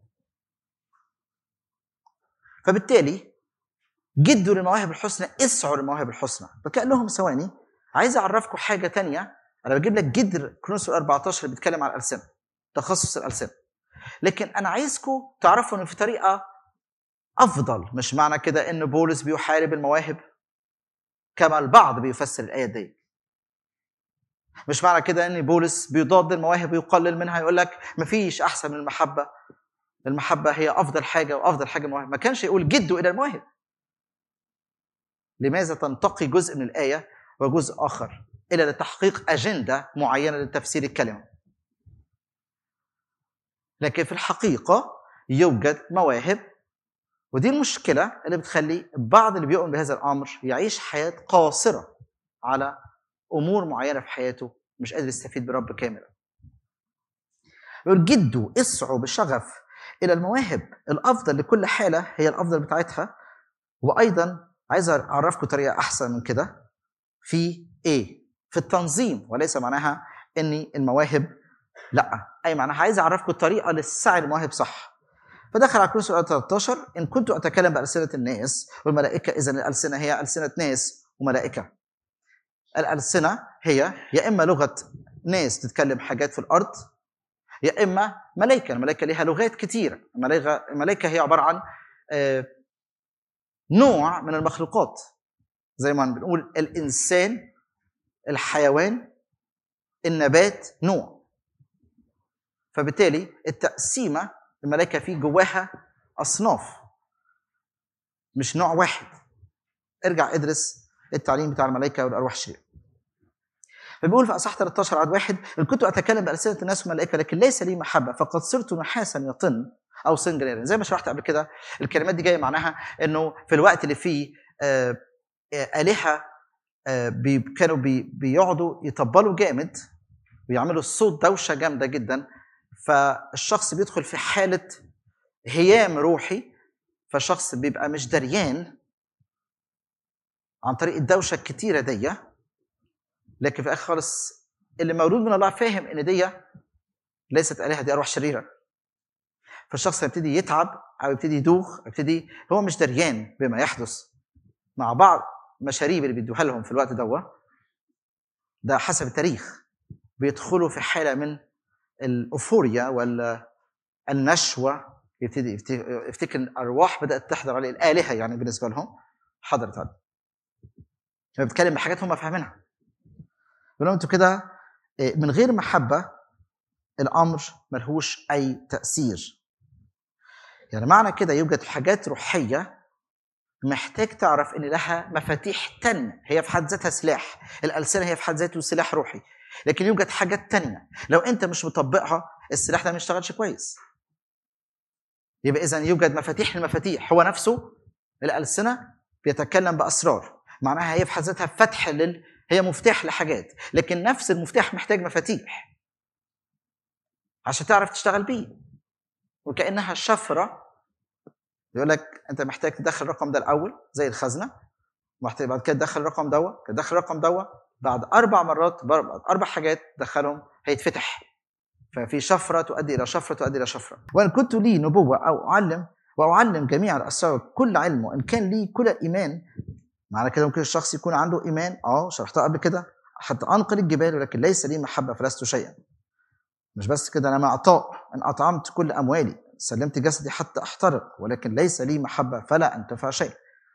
فبالتالي جدوا للمواهب الحسنى اسعوا للمواهب الحسنى فكان لهم ثواني عايز اعرفكم حاجه تانية انا بجيب لك جدر كرونس 14 اللي بيتكلم عن الالسنه تخصص الالسنه لكن انا عايزكم تعرفوا ان في طريقه افضل مش معنى كده ان بولس بيحارب المواهب كما البعض بيفسر الايه دي مش معنى كده ان بولس بيضاد المواهب ويقلل منها يقول لك مفيش احسن من المحبه المحبه هي افضل حاجه وافضل حاجه المواهب ما كانش يقول جدوا الى المواهب لماذا تنتقي جزء من الايه وجزء اخر الى لتحقيق اجنده معينه لتفسير الكلمه لكن في الحقيقه يوجد مواهب ودي المشكله اللي بتخلي بعض اللي بيؤمن بهذا الامر يعيش حياه قاصره على امور معينه في حياته مش قادر يستفيد برب كاملا يقول جدوا اسعوا بشغف الى المواهب الافضل لكل حاله هي الافضل بتاعتها وايضا عايز اعرفكم طريقه احسن من كده في ايه في التنظيم وليس معناها اني المواهب لا اي معناها عايز اعرفكم الطريقه للسعي المواهب صح فدخل على كورنثوس 13 ان كنت اتكلم بالسنه الناس والملائكه اذا الالسنه هي السنه ناس وملائكه الالسنه هي يا اما لغه ناس تتكلم حاجات في الارض يا اما ملائكه الملائكه لها لغات كتيره الملائكه الملائكه هي عباره عن آه، نوع من المخلوقات زي ما بنقول الانسان الحيوان النبات نوع فبالتالي التقسيمه الملائكه في جواها اصناف مش نوع واحد ارجع ادرس التعليم بتاع الملائكه والارواح الشريره فبيقول في اصح 13 عدد واحد ان كنت اتكلم بالسنه الناس والملائكه لكن ليس لي محبه فقد صرت نحاسا يطن او سنجريرا زي ما شرحت قبل كده الكلمات دي جايه معناها انه في الوقت اللي فيه آه، آه، الهه آه، بي كانوا بي بيقعدوا يطبلوا جامد ويعملوا الصوت دوشه جامده جدا فالشخص بيدخل في حاله هيام روحي فالشخص بيبقى مش دريان عن طريق الدوشه الكتيره دي لكن في الاخر خالص اللي مولود من الله فاهم ان دي ليست الهه دي ارواح شريره فالشخص يبتدي يتعب او يبتدي يدوخ يبتدي هو مش دريان بما يحدث مع بعض مشاريب اللي بيدوها لهم في الوقت دوا ده حسب التاريخ بيدخلوا في حاله من الاوفوريا والنشوه يبتدي يفتكر الارواح بدات تحضر عليه الالهه يعني بالنسبه لهم حضرت عليه بيتكلم بحاجات هم فاهمينها بيقول انتوا كده إيه، من غير محبه الامر ملهوش اي تاثير يعني معنى كده يوجد حاجات روحيه محتاج تعرف ان لها مفاتيح تانية هي في حد ذاتها سلاح الالسنه هي في حد ذاته سلاح روحي لكن يوجد حاجات تانية لو انت مش مطبقها السلاح ده ما يشتغلش كويس يبقى اذا يوجد مفاتيح المفاتيح هو نفسه الالسنه بيتكلم باسرار معناها هي في حد ذاتها فتح لل هي مفتاح لحاجات لكن نفس المفتاح محتاج مفاتيح عشان تعرف تشتغل بيه وكانها شفره يقول لك انت محتاج تدخل الرقم ده الاول زي الخزنه محتاج بعد كده تدخل الرقم دوا تدخل الرقم دوا بعد اربع مرات بعد اربع حاجات تدخلهم هيتفتح ففي شفره تؤدي الى شفره تؤدي الى شفره وان كنت لي نبوه او اعلم واعلم جميع الاسرار كل علم وان كان لي كل الايمان معنى كده ممكن الشخص يكون عنده ايمان اه شرحتها قبل كده حتى انقل الجبال ولكن ليس لي محبه فلست شيئا مش بس كده انا معطاء ان اطعمت كل اموالي سلمت جسدي حتى احترق ولكن ليس لي محبه فلا انتفع شيء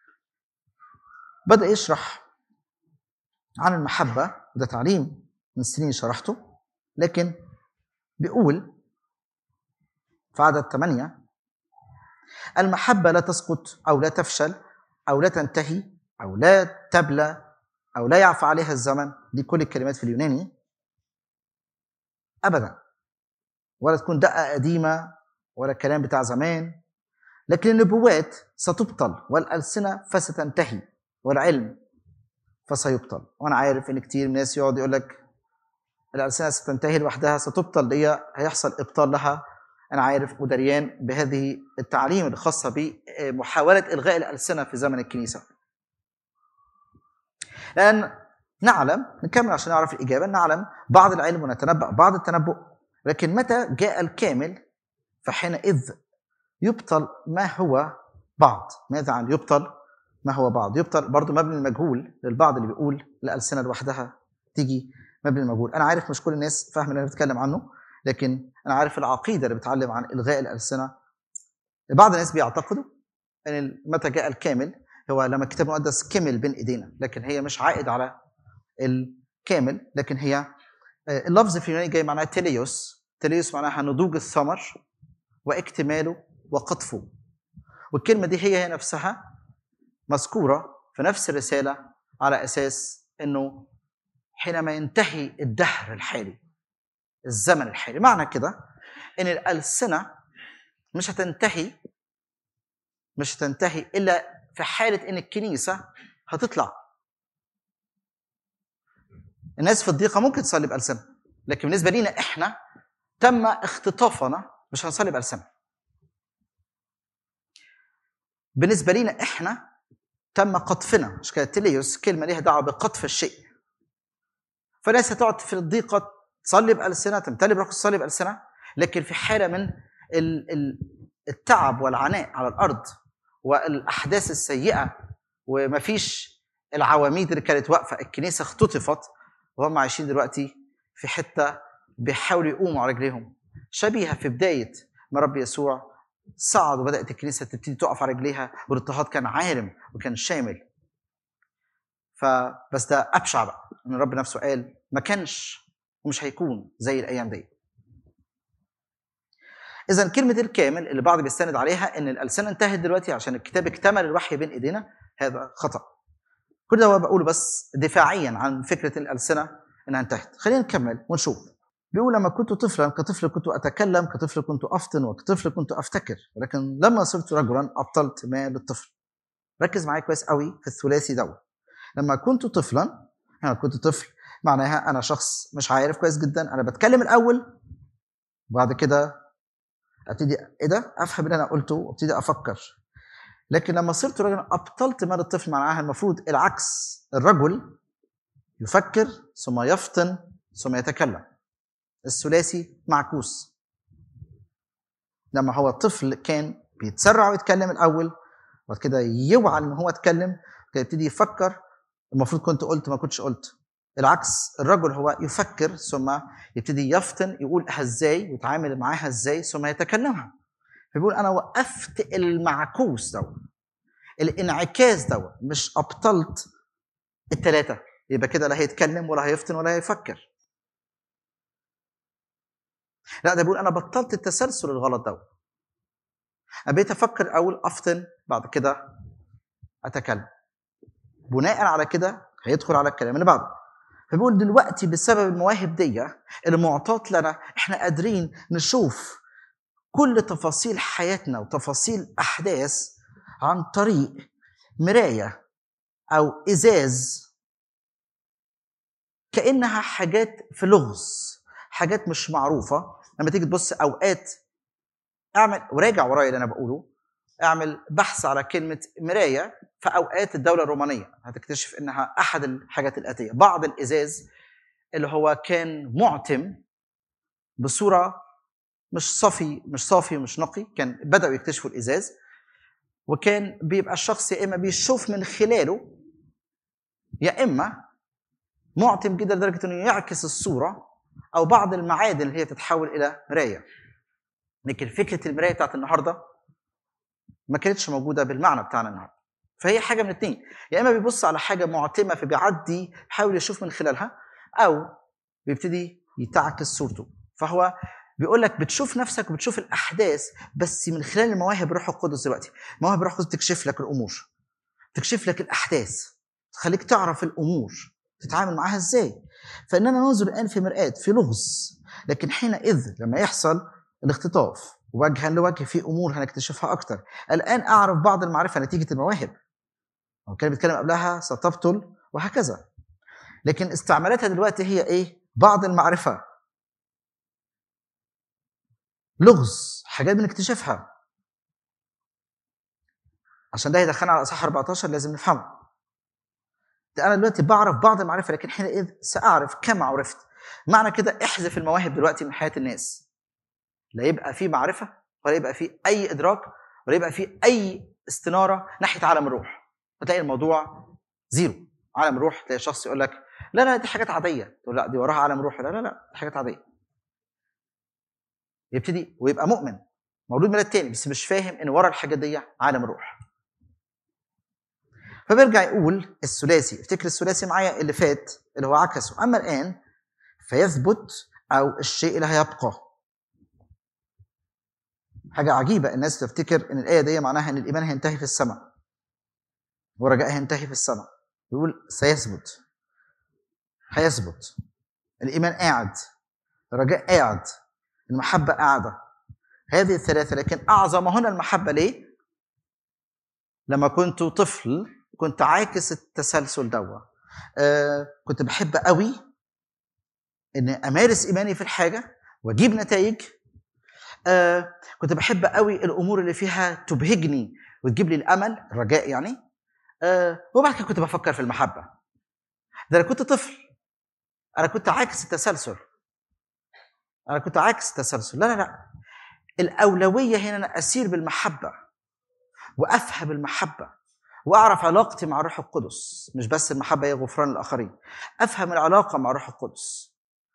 بدا يشرح عن المحبه وده تعليم من سنين شرحته لكن بيقول في عدد ثمانية المحبة لا تسقط أو لا تفشل أو لا تنتهي أو لا تبلى أو لا يعفى عليها الزمن دي كل الكلمات في اليوناني أبدا ولا تكون دقة قديمة ولا الكلام بتاع زمان لكن النبوات ستبطل والألسنة فستنتهي والعلم فسيبطل وأنا عارف إن كتير من الناس يقعد يقول لك الألسنة ستنتهي لوحدها ستبطل دي هيحصل إبطال لها أنا عارف ودريان بهذه التعليم الخاصة بمحاولة إلغاء الألسنة في زمن الكنيسة لأن نعلم نكمل عشان نعرف الإجابة نعلم بعض العلم ونتنبأ بعض التنبؤ لكن متى جاء الكامل فحينئذ يبطل ما هو بعض ماذا عن يبطل ما هو بعض يبطل برضو مبني المجهول للبعض اللي بيقول الألسنة لوحدها تيجي مبني المجهول أنا عارف مش كل الناس فاهمة اللي أنا بتكلم عنه لكن أنا عارف العقيدة اللي بتعلم عن إلغاء الألسنة بعض الناس بيعتقدوا ان متى جاء الكامل هو لما الكتاب المقدس كمل بين ايدينا لكن هي مش عائد على الكامل لكن هي آه، اللفظ في اليوناني جاي معناه تيليوس تيليوس معناها نضوج الثمر واكتماله وقطفه والكلمه دي هي هي نفسها مذكوره في نفس الرساله على اساس انه حينما ينتهي الدهر الحالي الزمن الحالي معنى كده ان الالسنه مش هتنتهي مش هتنتهي الا في حاله ان الكنيسه هتطلع الناس في الضيقه ممكن تصلي بالسنه لكن بالنسبه لينا احنا تم اختطافنا مش هنصلي بالسنه بالنسبه لينا احنا تم قطفنا مش كده تليوس كلمه ليها دعوه بقطف الشيء فناس هتقعد في الضيقه تصلي بالسنه تمتلي بروح تصلي بالسنه لكن في حاله من ال- ال- التعب والعناء على الارض والاحداث السيئه ومفيش العواميد اللي كانت واقفه الكنيسه اختطفت وهم عايشين دلوقتي في حته بيحاولوا يقوموا على رجليهم شبيهه في بدايه ما رب يسوع صعد وبدات الكنيسه تبتدي تقف على رجليها والاضطهاد كان عارم وكان شامل فبس ده ابشع بقى ان الرب نفسه قال ما كانش ومش هيكون زي الايام دي اذا كلمه الكامل اللي بعض بيستند عليها ان الالسنه انتهت دلوقتي عشان الكتاب اكتمل الوحي بين ايدينا هذا خطا كل ده هو بقوله بس دفاعيا عن فكره الالسنه انها انتهت خلينا نكمل ونشوف بيقول لما كنت طفلا كطفل كنت اتكلم كطفل كنت افطن وكطفل كنت افتكر ولكن لما صرت رجلا ابطلت ما للطفل ركز معايا كويس قوي في الثلاثي دوت لما كنت طفلا انا كنت طفل معناها انا شخص مش عارف كويس جدا انا بتكلم الاول وبعد كده ابتدي ايه ده افهم اللي انا قلته وابتدي افكر لكن لما صرت رجلا ابطلت ما للطفل معناها المفروض العكس الرجل يفكر ثم يفطن ثم يتكلم الثلاثي معكوس لما هو الطفل كان بيتسرع ويتكلم الاول وبعد كده يوعى ان هو اتكلم كده يبتدي يفكر المفروض كنت قلت ما كنتش قلت العكس الرجل هو يفكر ثم يبتدي يفطن يقولها ازاي ويتعامل معاها ازاي ثم يتكلمها فبيقول انا وقفت المعكوس دوت الانعكاس دوت مش ابطلت الثلاثه يبقى كده لا هيتكلم ولا هيفطن ولا هيفكر لا ده بيقول انا بطلت التسلسل الغلط دوت انا بقيت افكر اول افطن بعد كده اتكلم بناء على كده هيدخل على الكلام اللي بعده فبيقول دلوقتي بسبب المواهب دي اللي معطاة لنا احنا قادرين نشوف كل تفاصيل حياتنا وتفاصيل احداث عن طريق مرايه او ازاز كانها حاجات في لغز حاجات مش معروفه لما تيجي تبص اوقات اعمل وراجع ورايا اللي انا بقوله اعمل بحث على كلمه مرايه في اوقات الدوله الرومانيه هتكتشف انها احد الحاجات الاتيه بعض الازاز اللي هو كان معتم بصوره مش صافي مش صافي ومش نقي كان بداوا يكتشفوا الازاز وكان بيبقى الشخص يا اما بيشوف من خلاله يا اما معتم جدا لدرجه انه يعكس الصوره او بعض المعادن اللي هي تتحول الى مرايه لكن فكره المرايه بتاعت النهارده ما كانتش موجوده بالمعنى بتاعنا النهارده فهي حاجه من اتنين يا اما بيبص على حاجه معتمه فبيعدي يحاول يشوف من خلالها او بيبتدي يتعكس صورته فهو بيقول لك بتشوف نفسك وبتشوف الاحداث بس من خلال المواهب الروح القدس دلوقتي مواهب الروح القدس تكشف لك الامور تكشف لك الاحداث تخليك تعرف الامور تتعامل معاها ازاي فاننا ننظر الان في مرآة في لغز لكن حينئذ لما يحصل الاختطاف وجها لوجه في امور هنكتشفها اكتر الان اعرف بعض المعرفه نتيجه المواهب هو كان بيتكلم قبلها ستبطل وهكذا لكن استعمالاتها دلوقتي هي ايه بعض المعرفه لغز حاجات بنكتشفها عشان ده يدخلنا على اصحاح 14 لازم نفهمه ده انا دلوقتي بعرف بعض المعرفه لكن حينئذ ساعرف كما عرفت معنى كده احذف المواهب دلوقتي من حياه الناس لا يبقى في معرفه ولا يبقى في اي ادراك ولا يبقى في اي استناره ناحيه عالم الروح فتلاقي الموضوع زيرو عالم الروح تلاقي شخص يقول لك لا لا دي حاجات عاديه تقول لا دي وراها عالم روح لا لا لا دي حاجات عاديه يبتدي ويبقى مؤمن مولود ميلاد تاني بس مش فاهم ان ورا الحاجات دي عالم الروح فبيرجع يقول الثلاثي افتكر الثلاثي معايا اللي فات اللي هو عكسه اما الان فيثبت او الشيء اللي هيبقى حاجه عجيبه الناس تفتكر ان الايه دي معناها ان الايمان هينتهي في السماء ورجاء هينتهي في السماء بيقول سيثبت هيثبت الايمان قاعد الرجاء قاعد المحبه قاعده هذه الثلاثه لكن اعظمهن المحبه ليه لما كنت طفل كنت عاكس التسلسل دوا آه كنت بحب قوي ان امارس ايماني في الحاجه واجيب نتائج آه كنت بحب قوي الامور اللي فيها تبهجني وتجيب لي الامل الرجاء يعني آه وبعد كده كنت بفكر في المحبه ده انا كنت طفل انا كنت عاكس التسلسل انا كنت عاكس التسلسل لا لا لا الاولويه هنا انا اسير بالمحبه وافهم المحبه واعرف علاقتي مع الروح القدس مش بس المحبه هي غفران الاخرين افهم العلاقه مع الروح القدس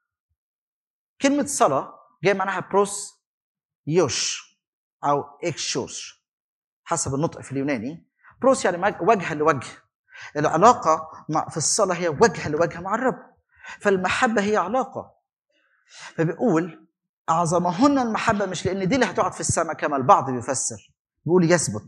كلمه صلاه جاي معناها بروس يوش او اكشوش حسب النطق في اليوناني بروس يعني مج- وجها لوجه العلاقه مع في الصلاه هي وجها لوجه مع الرب فالمحبه هي علاقه فبيقول اعظمهن المحبه مش لان دي اللي هتقعد في السماء كما البعض بيفسر بيقول يثبت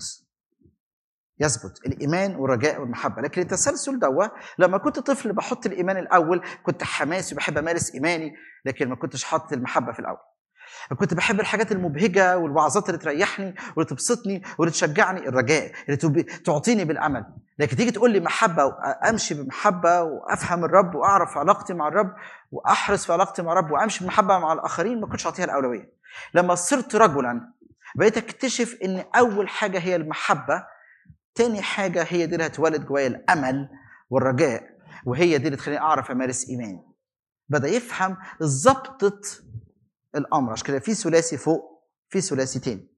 يثبت الايمان والرجاء والمحبه لكن التسلسل دوا لما كنت طفل بحط الايمان الاول كنت حماسي وبحب امارس ايماني لكن ما كنتش حاطط المحبه في الاول كنت بحب الحاجات المبهجه والوعظات اللي تريحني واللي تبسطني واللي تشجعني الرجاء اللي تب- تعطيني بالامل لكن تيجي تقول لي محبه وامشي بمحبه وافهم الرب واعرف علاقتي مع الرب واحرص في علاقتي مع الرب وامشي بمحبه مع الاخرين ما كنتش اعطيها الاولويه لما صرت رجلا بقيت اكتشف ان اول حاجه هي المحبه تاني حاجه هي دي اللي هتولد جوايا الامل والرجاء وهي دي اللي تخليني اعرف امارس ايماني بدا يفهم ظبطه الامر عشان كده في ثلاثي فوق في ثلاثي تاني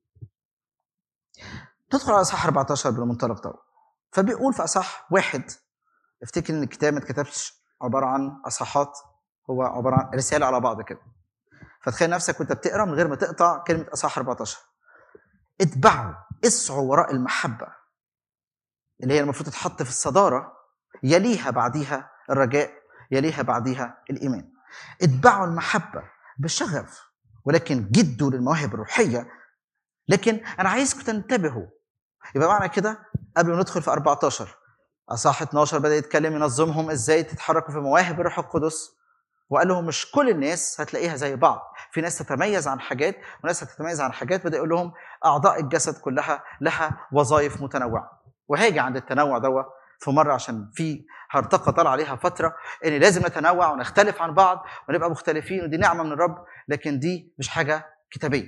ندخل على اصحاح 14 بالمنطلق ده فبيقول في اصحاح واحد افتكر ان الكتاب ما اتكتبش عباره عن اصحاحات هو عباره عن رساله على بعض كده فتخيل نفسك وانت بتقرا من غير ما تقطع كلمه اصحاح 14 اتبعوا اسعوا وراء المحبه اللي هي المفروض تتحط في الصداره يليها بعديها الرجاء يليها بعديها الايمان اتبعوا المحبه بشغف ولكن جدوا للمواهب الروحيه لكن انا عايزكم تنتبهوا يبقى معنى كده قبل ما ندخل في 14 اصح 12 بدا يتكلم ينظمهم ازاي تتحركوا في مواهب الروح القدس وقال لهم مش كل الناس هتلاقيها زي بعض في ناس تتميز عن حاجات وناس هتتميز عن حاجات بدا يقول لهم اعضاء الجسد كلها لها وظائف متنوعه وهاجي عند التنوع دوا في مره عشان في هرطقه طالعه عليها فتره ان لازم نتنوع ونختلف عن بعض ونبقى مختلفين ودي نعمه من الرب لكن دي مش حاجه كتابيه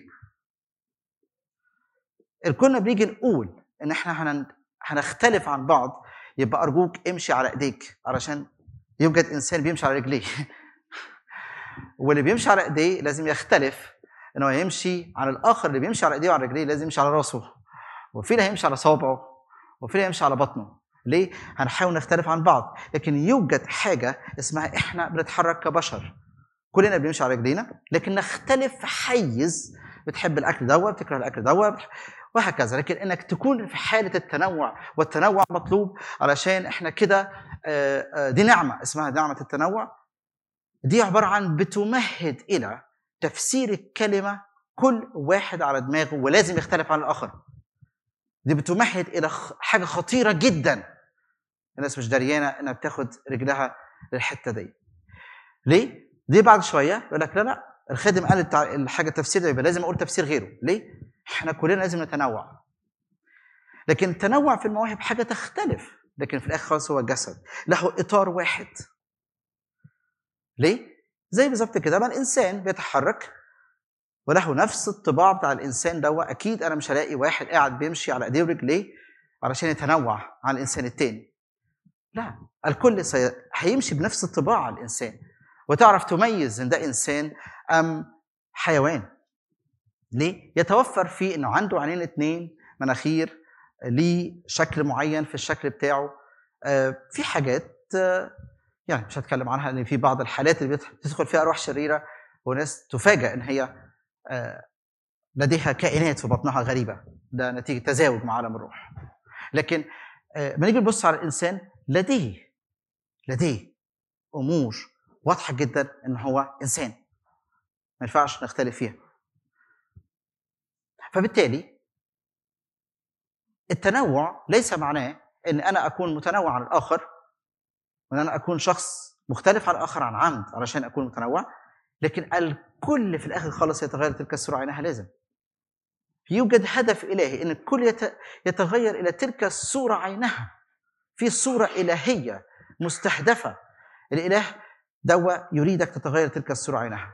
كنا بنيجي نقول ان احنا هنن- هنختلف عن بعض يبقى ارجوك امشي على ايديك علشان يوجد انسان بيمشي على رجليه واللي بيمشي على ايديه لازم يختلف ان هو يمشي عن الاخر اللي بيمشي على ايديه وعلى رجليه لازم يمشي على راسه وفي اللي هيمشي على صوابعه وفي اللي هيمشي على بطنه ليه؟ هنحاول نختلف عن بعض لكن يوجد حاجه اسمها احنا بنتحرك كبشر كلنا بنمشي على رجلينا لكن نختلف في حيز بتحب الاكل دوا بتكره الاكل دوا بتح- وهكذا لكن انك تكون في حاله التنوع والتنوع مطلوب علشان احنا كده آه، آه، دي نعمه اسمها نعمه التنوع دي عباره عن بتمهد الى تفسير الكلمه كل واحد على دماغه ولازم يختلف عن الاخر دي بتمهد الى خ- حاجه خطيره جدا الناس مش دريانه انها بتاخد رجلها للحته دي ليه؟ ليه بعد شويه يقول لك لا لا الخادم قال التع- الحاجه التفسير ده يبقى لازم اقول تفسير غيره ليه؟ احنا كلنا لازم نتنوع لكن التنوع في المواهب حاجه تختلف لكن في الاخر خالص هو جسد له اطار واحد ليه؟ زي بالظبط كده ما الانسان بيتحرك وله نفس الطباع بتاع الانسان ده اكيد انا مش هلاقي واحد قاعد بيمشي على ايديه ورجليه علشان يتنوع عن الانسان التاني لا الكل سي... هيمشي بنفس الطباع على الانسان وتعرف تميز ان ده انسان ام حيوان ليه؟ يتوفر فيه انه عنده عينين اتنين مناخير ليه شكل معين في الشكل بتاعه آه، في حاجات آه، يعني مش هتكلم عنها ان في بعض الحالات اللي بيدخل- بتدخل فيها ارواح شريره وناس تفاجأ ان هي آه، لديها كائنات في بطنها غريبه ده نتيجه تزاوج مع عالم الروح لكن آه، بنيجي نبص على الانسان لديه لديه امور واضحه جدا ان هو انسان ما ينفعش نختلف فيها فبالتالي التنوع ليس معناه ان انا اكون متنوع عن الاخر وان انا اكون شخص مختلف عن الاخر عن عمد علشان اكون متنوع لكن الكل في الاخر خالص يتغير تلك الصوره عينها لازم يوجد هدف الهي ان الكل يت- يتغير الى تلك الصوره عينها في صوره الهيه مستهدفه الاله دوا يريدك تتغير تلك الصوره عينها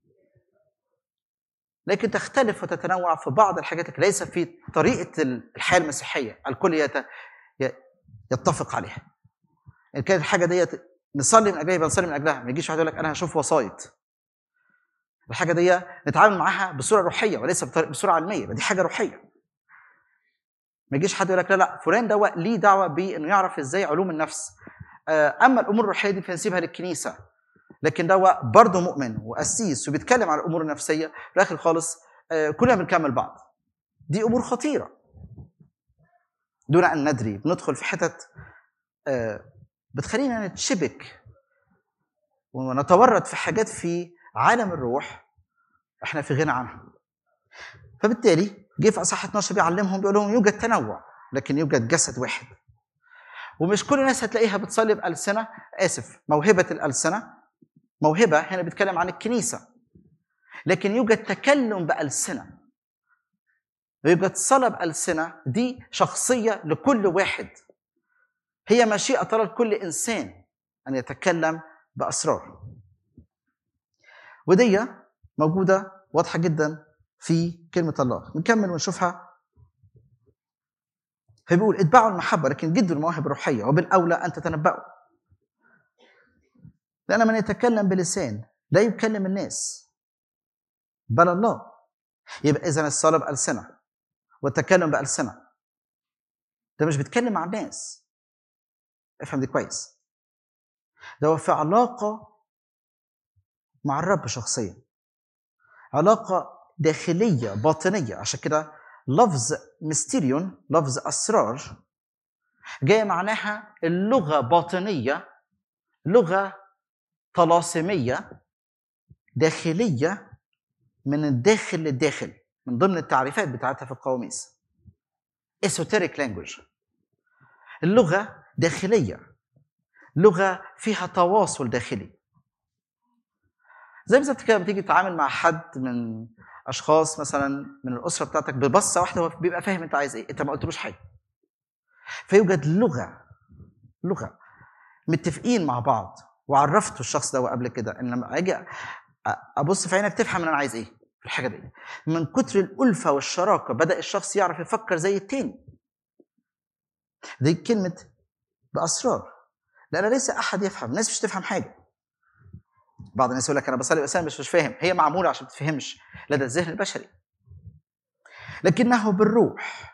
لكن تختلف وتتنوع في بعض الحاجات لكن ليس في طريقه الحياه المسيحيه الكل يت... ي- يتفق عليها ان كانت الحاجه ديت نصلي من اجلها يبقى نصلي من اجلها ما يجيش واحد يقول لك انا هشوف وسايط الحاجه دي نتعامل معاها بصوره روحيه وليس بطريقة- بصوره علميه يبقى دي حاجه روحيه ما يجيش حد يقول لك لا لا فلان ده ليه دعوه بانه يعرف ازاي علوم النفس آه، اما الامور الروحيه دي فنسيبها للكنيسه لكن ده برضه مؤمن وقسيس وبيتكلم عن الامور النفسيه في الاخر خالص آه، كلنا بنكمل بعض دي امور خطيره دون ان ندري بندخل في حتت آه، بتخلينا نتشبك ونتورط في حاجات في عالم الروح احنا في غنى عنها فبالتالي جه في اصحاح 12 بيعلمهم بيقول لهم يوجد تنوع لكن يوجد جسد واحد ومش كل الناس هتلاقيها بتصلي بألسنة آسف موهبة الألسنة موهبة هنا بيتكلم عن الكنيسة لكن يوجد تكلم بألسنة ويوجد صلاة بألسنة دي شخصية لكل واحد هي مشيئة الله لكل إنسان أن يتكلم بأسرار ودي موجودة واضحة جدا في كلمة الله نكمل ونشوفها فبيقول اتبعوا المحبة لكن جدوا المواهب الروحية وبالأولى أن تتنبأوا لأن من يتكلم بلسان لا يكلم الناس بل الله يبقى إذا الصلاة بألسنة والتكلم بألسنة ده مش بيتكلم مع الناس افهم دي كويس ده هو في علاقة مع الرب شخصيا علاقة داخلية باطنية عشان كده لفظ ميستيريون لفظ أسرار جاي معناها اللغة باطنية لغة طلاسمية داخلية من الداخل للداخل من ضمن التعريفات بتاعتها في القواميس esoteric language اللغة داخلية لغة فيها تواصل داخلي زي بالظبط كده بتيجي تتعامل مع حد من اشخاص مثلا من الاسره بتاعتك ببصه واحده هو بيبقى فاهم انت عايز ايه انت ما قلتلوش حاجه فيوجد لغه لغه متفقين مع بعض وعرفته الشخص ده قبل كده ان لما اجي ابص في عينك تفهم ان انا عايز ايه في الحاجه دي من كتر الالفه والشراكه بدا الشخص يعرف يفكر زي التاني دي كلمه باسرار لان ليس احد يفهم الناس مش تفهم حاجه بعض الناس يقول لك انا بصلي بس انا مش مش فاهم هي معموله عشان ما تفهمش لدى الذهن البشري لكنه بالروح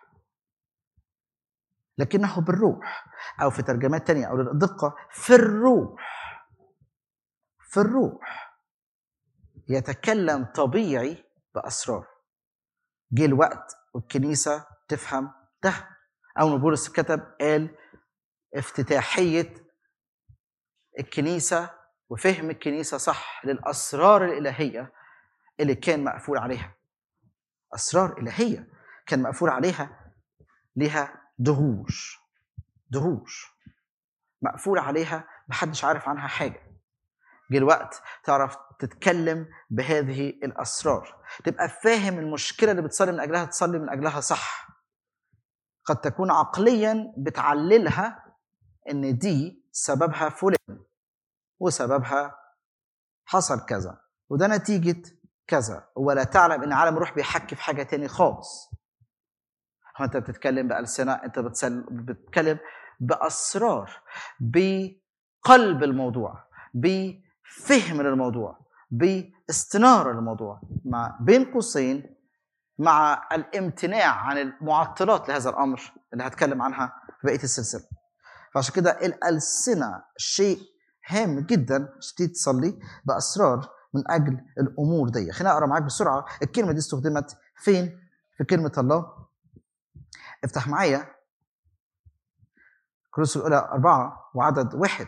لكنه بالروح او في ترجمات تانية او للدقه في الروح في الروح يتكلم طبيعي باسرار جه الوقت والكنيسه تفهم ده او بولس كتب قال افتتاحيه الكنيسه وفهم الكنيسه صح للاسرار الالهيه اللي كان مقفول عليها اسرار الهيه كان مقفول عليها لها دهور دهور مقفول عليها محدش عارف عنها حاجه جه الوقت تعرف تتكلم بهذه الاسرار تبقى فاهم المشكله اللي بتصلي من اجلها تصلي من اجلها صح قد تكون عقليا بتعللها ان دي سببها فلان وسببها حصل كذا وده نتيجة كذا ولا تعلم ان عالم الروح بيحكي في حاجة تاني خالص هو انت بتتكلم بألسنة انت بتسل... بتتكلم بأسرار بقلب الموضوع بفهم للموضوع باستنارة للموضوع مع بين قوسين مع الامتناع عن المعطلات لهذا الامر اللي هتكلم عنها في بقيه السلسله فعشان كده الالسنه شيء هام جدا تبتدي تصلي باسرار من اجل الامور دي خليني اقرا معاك بسرعه الكلمه دي استخدمت فين في كلمه الله افتح معايا كروس الأولى أربعة وعدد واحد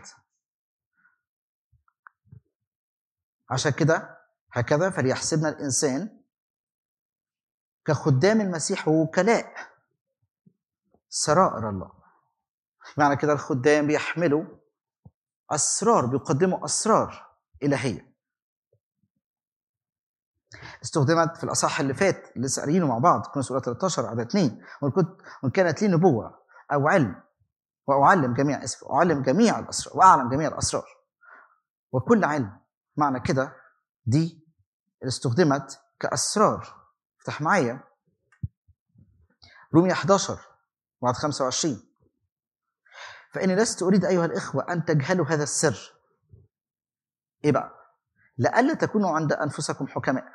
عشان كده هكذا فليحسبنا الإنسان كخدام المسيح ووكلاء سرائر الله معنى كده الخدام بيحملوا أسرار بيقدموا أسرار إلهية استخدمت في الأصح اللي فات اللي لسه قاريينه مع بعض كنا سورة 13 عدد 2 وإن كنت وإن كانت لي نبوة أو علم وأعلم جميع اسف أعلم جميع الأسرار وأعلم جميع الأسرار وكل علم معنى كده دي اللي استخدمت كأسرار افتح معايا رومية 11 وعد 25 فإني لست أريد أيها الإخوة أن تجهلوا هذا السر إيه بقى؟ لئلا تكونوا عند أنفسكم حكماء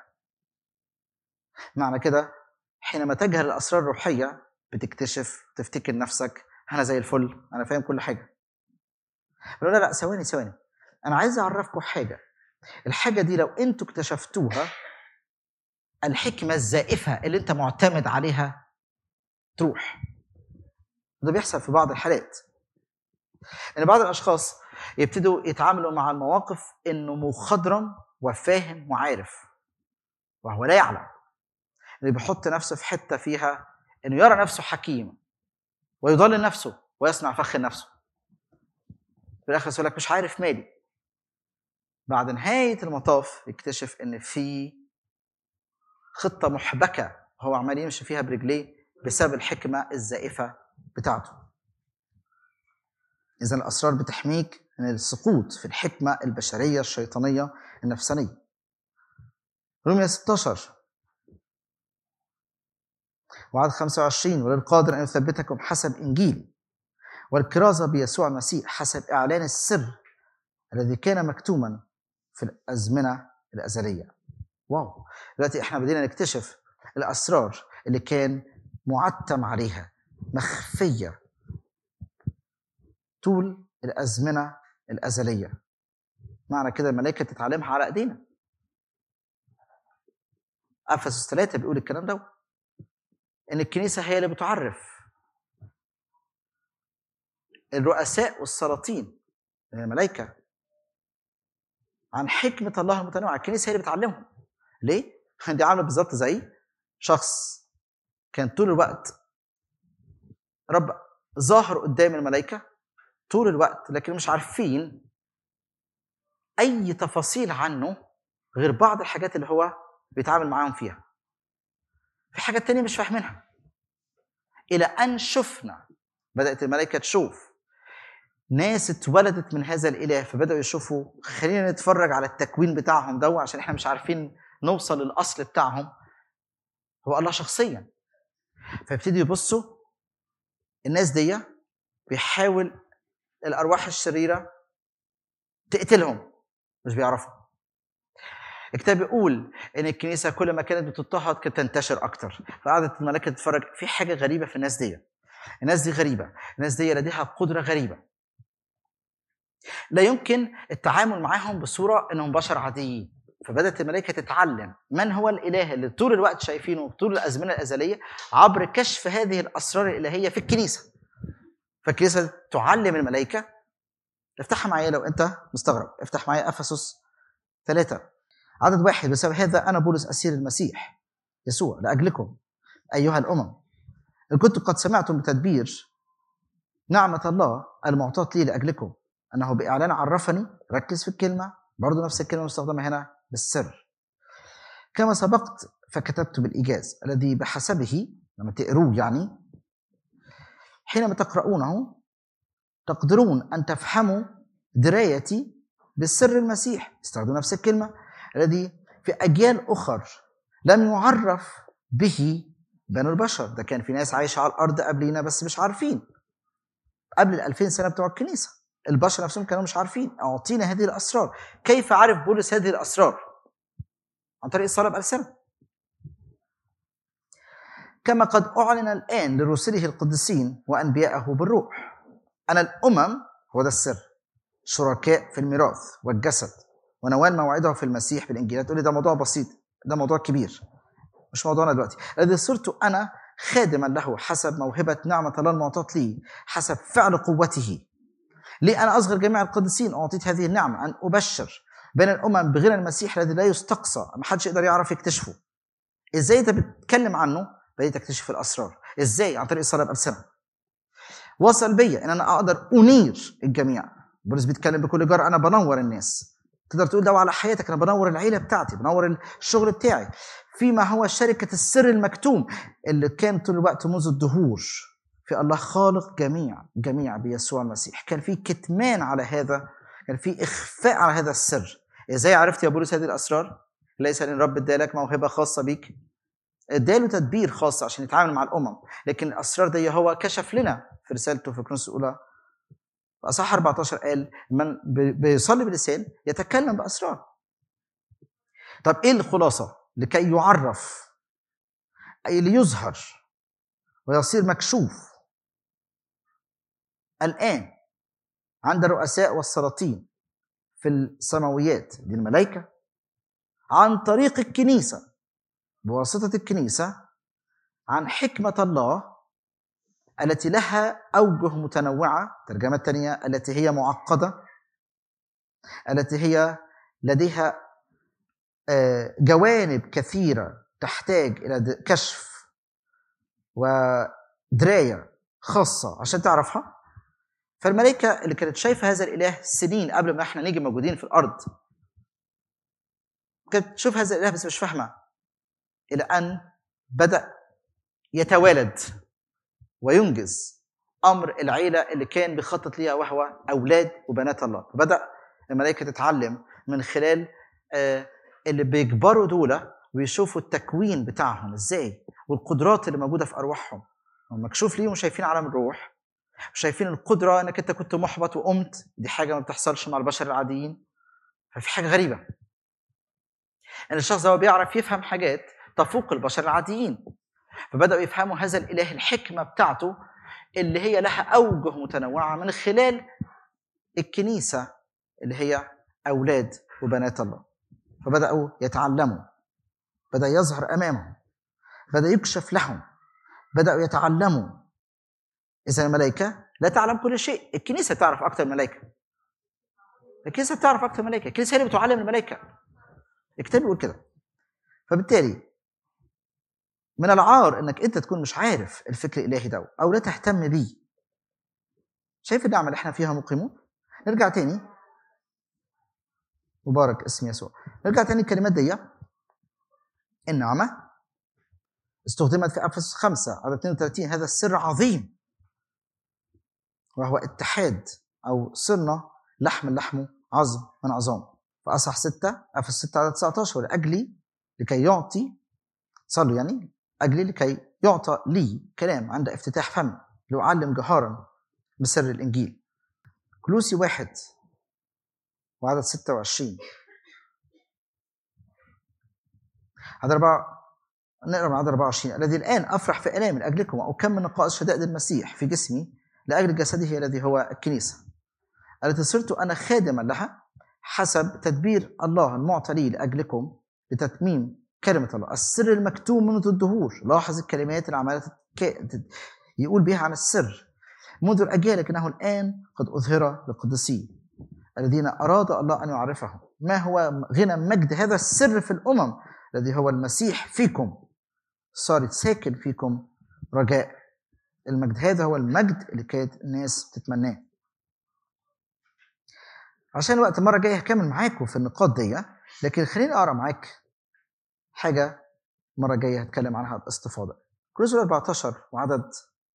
معنى كده حينما تجهل الأسرار الروحية بتكتشف تفتكر نفسك أنا زي الفل أنا فاهم كل حاجة لا لا لا ثواني ثواني أنا عايز أعرفكم حاجة الحاجة دي لو أنتوا اكتشفتوها الحكمة الزائفة اللي أنت معتمد عليها تروح ده بيحصل في بعض الحالات ان بعض الاشخاص يبتدوا يتعاملوا مع المواقف انه مخضرم وفاهم وعارف وهو لا يعلم اللي بيحط نفسه في حته فيها انه يرى نفسه حكيم ويضلل نفسه ويصنع فخ نفسه في الاخر يقول لك مش عارف مالي بعد نهايه المطاف يكتشف ان في خطه محبكه هو عمال يمشي فيها برجليه بسبب الحكمه الزائفه بتاعته إذا الأسرار بتحميك من السقوط في الحكمة البشرية الشيطانية النفسانية. رومية 16 وعدد 25 وللقادر أن يثبتكم حسب إنجيل والكرازة بيسوع المسيح حسب إعلان السر الذي كان مكتوما في الأزمنة الأزلية. واو دلوقتي احنا بدينا نكتشف الأسرار اللي كان معتم عليها مخفية طول الأزمنة الأزلية معنى كده الملائكة تتعلمها على أيدينا أفسس ثلاثة بيقول الكلام ده إن الكنيسة هي اللي بتعرف الرؤساء والسلاطين من الملائكة عن حكمة الله المتنوعة الكنيسة هي اللي بتعلمهم ليه؟ دي عاملة بالظبط زي شخص كان طول الوقت رب ظاهر قدام الملائكة طول الوقت لكن مش عارفين اي تفاصيل عنه غير بعض الحاجات اللي هو بيتعامل معاهم فيها في حاجات تانية مش فاهمينها الى ان شفنا بدات الملائكه تشوف ناس اتولدت من هذا الاله فبداوا يشوفوا خلينا نتفرج على التكوين بتاعهم ده عشان احنا مش عارفين نوصل للاصل بتاعهم هو الله شخصيا فيبتدوا يبصوا الناس دي بيحاول الارواح الشريره تقتلهم مش بيعرفوا الكتاب بيقول ان الكنيسه كل ما كانت بتضطهد كانت تنتشر اكتر فقعدت الملائكه تتفرج في حاجه غريبه في الناس دي الناس دي غريبه الناس دي لديها قدره غريبه لا يمكن التعامل معاهم بصوره انهم بشر عاديين فبدات الملائكه تتعلم من هو الاله اللي طول الوقت شايفينه طول الازمنه الازليه عبر كشف هذه الاسرار الالهيه في الكنيسه فالكنيسه تعلم الملائكه افتحها معايا لو انت مستغرب افتح معايا افسس ثلاثة عدد واحد بسبب هذا انا بولس اسير المسيح يسوع لاجلكم ايها الامم ان كنتم قد سمعتم بتدبير نعمة الله المعطاة لي لاجلكم انه باعلان عرفني ركز في الكلمة برضه نفس الكلمة المستخدمة هنا بالسر كما سبقت فكتبت بالايجاز الذي بحسبه لما تقروه يعني حينما تقرؤونه تقدرون ان تفهموا درايتي بالسر المسيح استخدموا نفس الكلمه الذي في اجيال اخر لم يعرف به بنو البشر ده كان في ناس عايشه على الارض قبلينا بس مش عارفين قبل ال 2000 سنه بتوع الكنيسه البشر نفسهم كانوا مش عارفين اعطينا هذه الاسرار كيف عرف بولس هذه الاسرار عن طريق الصلاه بألسنة كما قد أعلن الآن لرسله القديسين وأنبيائه بالروح أن الأمم هو ده السر شركاء في الميراث والجسد ونوال موعده في المسيح بالإنجيل تقول لي ده موضوع بسيط ده موضوع كبير مش موضوعنا دلوقتي الذي صرت أنا خادما له حسب موهبة نعمة الله المعطاة لي حسب فعل قوته لي أنا أصغر جميع القديسين أعطيت هذه النعمة أن أبشر بين الأمم بغنى المسيح الذي لا يستقصى ما حدش يقدر يعرف يكتشفه إزاي أنت بتتكلم عنه بدأت تكتشف الأسرار إزاي عن طريق الصلاة بألسنة وصل بيا إن أنا أقدر أنير الجميع بولس بيتكلم بكل جرأة أنا بنور الناس تقدر تقول ده على حياتك انا بنور العيله بتاعتي بنور الشغل بتاعي فيما هو شركه السر المكتوم اللي كان طول الوقت منذ الدهور في الله خالق جميع جميع بيسوع المسيح كان في كتمان على هذا كان في اخفاء على هذا السر ازاي عرفت يا بولس هذه الاسرار ليس لان رب ادالك موهبه خاصه بيك اداله تدبير خاص عشان يتعامل مع الامم لكن الاسرار دي هو كشف لنا في رسالته في كورنثوس الاولى في اصحاح 14 قال من بيصلي بلسان يتكلم باسرار طب ايه الخلاصه لكي يعرف اي ليظهر ويصير مكشوف الان عند الرؤساء والسلاطين في السماويات دي الملائكه عن طريق الكنيسه بواسطه الكنيسه عن حكمه الله التي لها أوجه متنوعة الترجمة الثانية التي هي معقدة التي هي لديها جوانب كثيرة تحتاج إلى كشف ودراية خاصة عشان تعرفها فالملائكة اللي كانت شايفة هذا الإله سنين قبل ما احنا نيجي موجودين في الأرض كانت تشوف هذا الإله بس مش فاهمة إلى أن بدأ يتوالد وينجز امر العيله اللي كان بيخطط ليها وهو اولاد وبنات الله فبدا الملائكه تتعلم من خلال اللي بيكبروا دول ويشوفوا التكوين بتاعهم ازاي والقدرات اللي موجوده في ارواحهم مكشوف ليهم شايفين عالم الروح شايفين القدره انك انت كنت محبط وقمت دي حاجه ما بتحصلش مع البشر العاديين ففي حاجه غريبه ان الشخص ده بيعرف يفهم حاجات تفوق البشر العاديين فبداوا يفهموا هذا الاله الحكمه بتاعته اللي هي لها اوجه متنوعه من خلال الكنيسه اللي هي اولاد وبنات الله فبداوا يتعلموا بدا يظهر امامهم بدا يكشف لهم بداوا يتعلموا اذا الملائكه لا تعلم كل شيء الكنيسه تعرف اكثر من الملائكه الكنيسه تعرف اكثر من الملائكه الكنيسه هي اللي بتعلم الملائكه الكتاب بيقول كده فبالتالي من العار انك انت تكون مش عارف الفكر الالهي ده او لا تهتم بيه شايف النعمه اللي احنا فيها مقيمون نرجع تاني مبارك اسم يسوع نرجع تاني الكلمات دي النعمه استخدمت في افسس 5 على 32 هذا السر عظيم وهو اتحاد او صرنا لحم من لحمه عظم من عظام فاصح 6 افسس 6 على 19 لاجلي لكي يعطي صلوا يعني أجلي لكي يعطى لي كلام عند افتتاح فمي لأعلم جهارا بسر الإنجيل كلوسي واحد وعدد 26 عدد أربعة نقرا من عدد 24 الذي الآن أفرح في آلام من أجلكم وأكمل نقائص شدائد المسيح في جسمي لأجل جسده الذي هو الكنيسة التي صرت أنا خادما لها حسب تدبير الله المعطى لي لأجلكم لتتميم كلمة الله السر المكتوم منذ الدهور لاحظ الكلمات اللي عمالة يقول بها عن السر منذ الأجيال لكنه الآن قد أظهر للقديسين الذين أراد الله أن يعرفهم ما هو غنى مجد هذا السر في الأمم الذي هو المسيح فيكم صارت ساكن فيكم رجاء المجد هذا هو المجد اللي كانت الناس بتتمناه عشان الوقت المرة الجاية هكمل معاكم في النقاط دي لكن خليني أقرأ معاك حاجة المرة الجاية هتكلم عنها باستفاضة كروزو 14 وعدد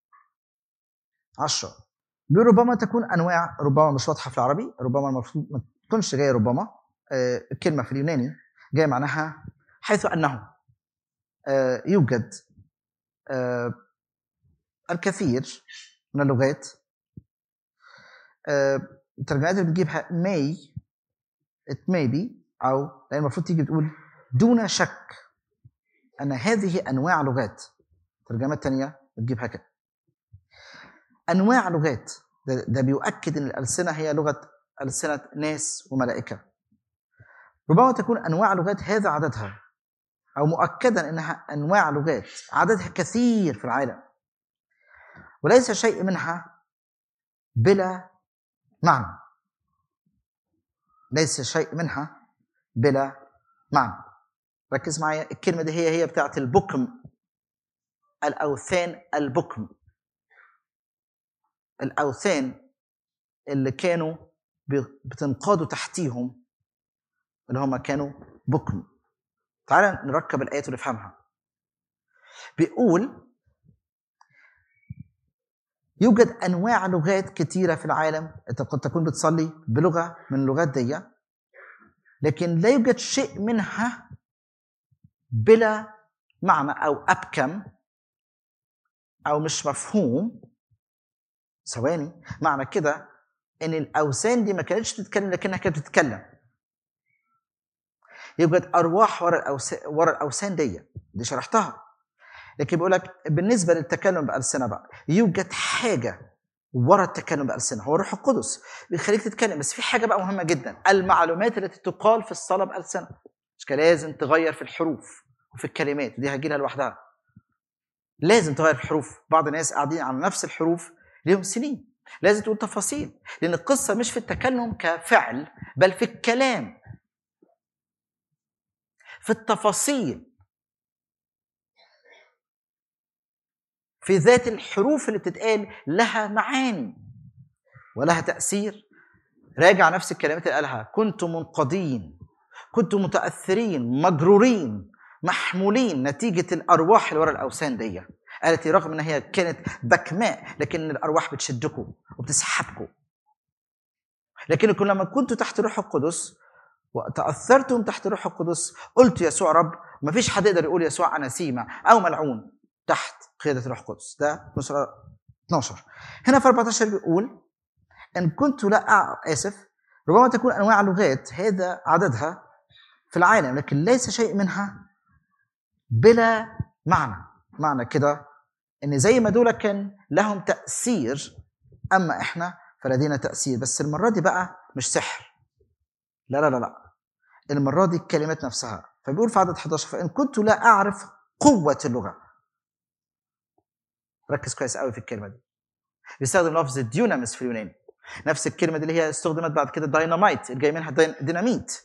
10 بيقول ربما تكون أنواع ربما مش واضحة في العربي ربما المفروض ما تكونش جاية ربما آه الكلمة في اليوناني جاية معناها حيث أنه آه يوجد آه الكثير من اللغات الترجمات اللي بتجيبها may it may be أو لأن المفروض تيجي بتقول دون شك أن هذه أنواع لغات الترجمة الثانية بتجيبها كده أنواع لغات ده, ده بيؤكد أن الألسنة هي لغة ألسنة ناس وملائكة ربما تكون أنواع لغات هذا عددها او مؤكدا انها انواع لغات عددها كثير في العالم وليس شيء منها بلا معنى ليس شيء منها بلا معنى ركز معايا الكلمه دي هي هي بتاعت البكم الاوثان البكم الاوثان اللي كانوا بي- بتنقادوا تحتيهم اللي هم كانوا بكم تعال نركب الايات ونفهمها بيقول يوجد انواع لغات كتيره في العالم انت قد تكون بتصلي بلغه من اللغات دي لكن لا يوجد شيء منها بلا معنى او ابكم او مش مفهوم ثواني معنى كده ان الاوثان دي ما كانتش تتكلم لكنها كانت بتتكلم يوجد ارواح ورا الاوثان ورا الاوثان دي دي شرحتها لكن بيقول لك بالنسبه للتكلم بالسنه بقى يوجد حاجه ورا التكلم بالسنه هو الروح القدس بيخليك تتكلم بس في حاجه بقى مهمه جدا المعلومات التي تقال في الصلاه بالسنه مش كده لازم تغير في الحروف وفي الكلمات دي هجيلها لوحدها لازم تغير الحروف بعض الناس قاعدين على نفس الحروف ليهم سنين لازم تقول تفاصيل لان القصه مش في التكلم كفعل بل في الكلام في التفاصيل في ذات الحروف اللي بتتقال لها معاني ولها تأثير راجع نفس الكلمات اللي قالها كنتم منقضين كنتم متأثرين مجرورين محمولين نتيجة الأرواح اللي ورا الأوثان دي قالت لي رغم إن هي كانت بكماء لكن الأرواح بتشدكم وبتسحبكم لكنكم لما كنتوا تحت روح القدس وتأثرتم تحت روح القدس قلت يسوع رب ما فيش حد يقدر يقول يسوع أناسيمة أو ملعون تحت قيادة الروح القدس ده نصرة 12 هنا في 14 بيقول إن كنت لا أع... آسف ربما تكون أنواع لغات هذا عددها في العالم لكن ليس شيء منها بلا معنى معنى كده ان زي ما دول كان لهم تاثير اما احنا فلدينا تاثير بس المره دي بقى مش سحر لا لا لا لا المره دي الكلمات نفسها فبيقول في عدد 11 فان كنت لا اعرف قوه اللغه ركز كويس قوي في الكلمه دي بيستخدم لفظ ديونامس في اليوناني نفس الكلمه دي اللي هي استخدمت بعد كده دايناميت اللي جاي منها دين- ديناميت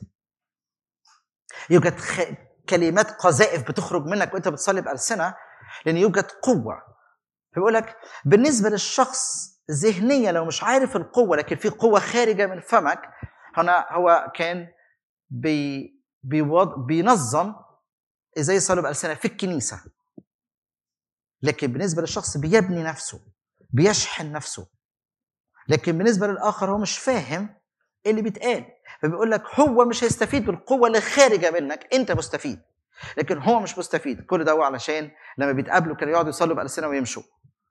يوجد خ... كلمات قذائف بتخرج منك وانت بتصلي بألسنة لأن يوجد قوة فبيقول لك بالنسبة للشخص ذهنيا لو مش عارف القوة لكن في قوة خارجة من فمك هنا هو كان بي بيوض... بينظم ازاي يصلي بألسنة في الكنيسة لكن بالنسبة للشخص بيبني نفسه بيشحن نفسه لكن بالنسبة للآخر هو مش فاهم إيه اللي بيتقال فبيقول لك هو مش هيستفيد بالقوه اللي خارجه منك انت مستفيد لكن هو مش مستفيد كل ده هو علشان لما بيتقابلوا كانوا يقعدوا يصلوا بالسنه ويمشوا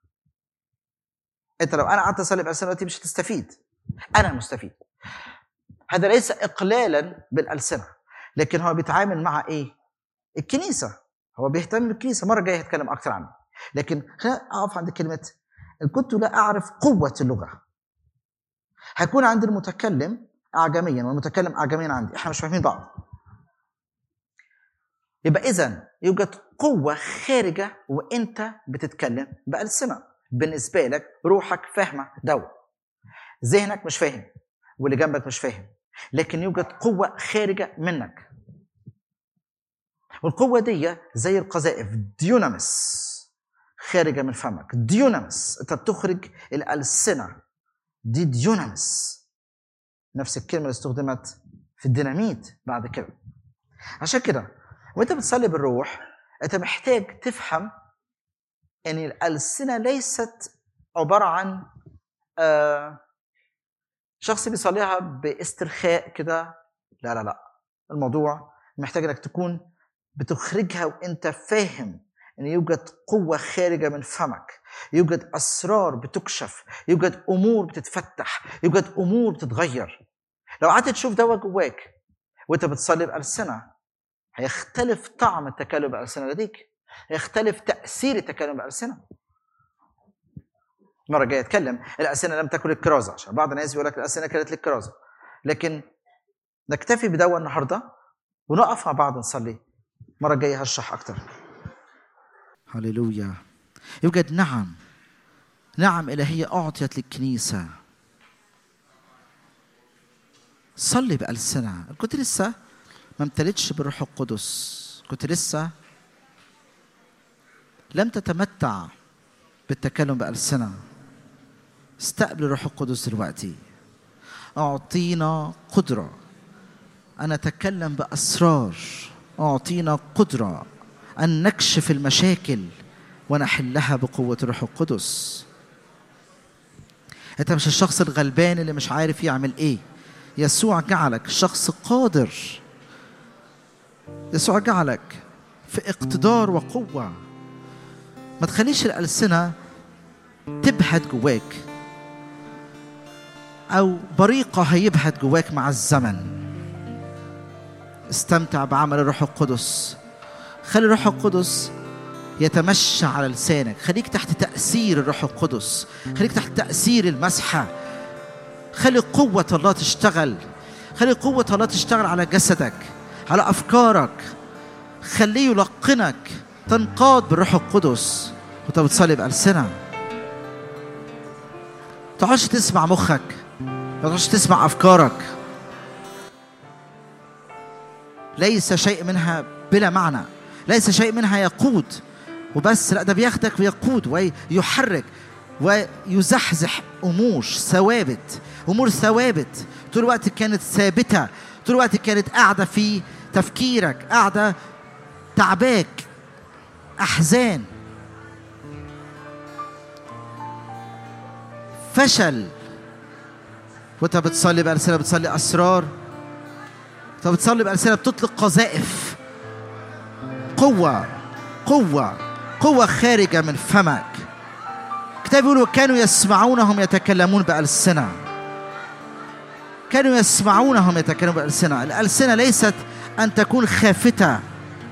انت لو انا قعدت اصلي بالسنه دلوقتي مش هتستفيد انا المستفيد هذا ليس اقلالا بالالسنه لكن هو بيتعامل مع ايه الكنيسه هو بيهتم بالكنيسه مره جايه هتكلم اكتر عنه لكن خلينا اقف عند كلمه ان كنت لا اعرف قوه اللغه هيكون عند المتكلم اعجميا والمتكلم اعجميا عندي احنا مش فاهمين بعض يبقى اذا يوجد قوه خارجه وانت بتتكلم بالسنه بالنسبه لك روحك فاهمه دوا ذهنك مش فاهم واللي جنبك مش فاهم لكن يوجد قوه خارجه منك والقوه دي زي القذائف ديونامس خارجه من فمك ديونامس انت بتخرج الالسنه دي ديونامس نفس الكلمه اللي استخدمت في الديناميت بعد كده عشان كده وانت بتصلي بالروح انت محتاج تفهم ان الالسنه ليست عباره عن آه شخص بيصليها باسترخاء كده لا لا لا الموضوع محتاج انك تكون بتخرجها وانت فاهم ان يوجد قوه خارجه من فمك يوجد اسرار بتكشف يوجد امور بتتفتح يوجد امور بتتغير لو قعدت تشوف دوا جواك وانت بتصلي بالسنه هيختلف طعم التكلم بالسنه لديك هيختلف تاثير التكلم بالسنه المره الجايه اتكلم الالسنه لم تكن الكرازه عشان بعض الناس بيقول لك الالسنه كانت للكرازه لكن نكتفي بدوا النهارده ونقف مع بعض نصلي المره الجايه هشرح اكتر هللويا يوجد نعم نعم إلهية أعطيت للكنيسة صلي بألسنة كنت لسه ما امتلتش بالروح القدس كنت لسه لم تتمتع بالتكلم بألسنة استقبل الروح القدس دلوقتي أعطينا قدرة أن نتكلم بأسرار أعطينا قدرة أن نكشف المشاكل ونحلها بقوة الروح القدس أنت مش الشخص الغلبان اللي مش عارف يعمل إيه يسوع جعلك شخص قادر يسوع جعلك في اقتدار وقوة ما تخليش الألسنة تبهت جواك أو بريقة هيبهت جواك مع الزمن استمتع بعمل الروح القدس خلي الروح القدس يتمشى على لسانك خليك تحت تأثير الروح القدس خليك تحت تأثير المسحة خلي قوة الله تشتغل خلي قوة الله تشتغل على جسدك على أفكارك خليه يلقنك تنقاد بالروح القدس وانت بتصلي بألسنة ما تقعدش تسمع مخك ما تقعدش تسمع أفكارك ليس شيء منها بلا معنى ليس شيء منها يقود وبس لا ده بياخدك ويقود ويحرك ويزحزح امور ثوابت امور ثوابت طول الوقت كانت ثابته طول الوقت كانت قاعده في تفكيرك قاعده تعباك احزان فشل وانت بتصلي بألسنة بتصلي أسرار انت بتصلي بألسنة بتطلق قذائف قوة قوة قوة خارجة من فمك الكتاب يقول وكانوا يسمعونهم يتكلمون بألسنة كانوا يسمعونهم يتكلمون بألسنة الألسنة ليست أن تكون خافتة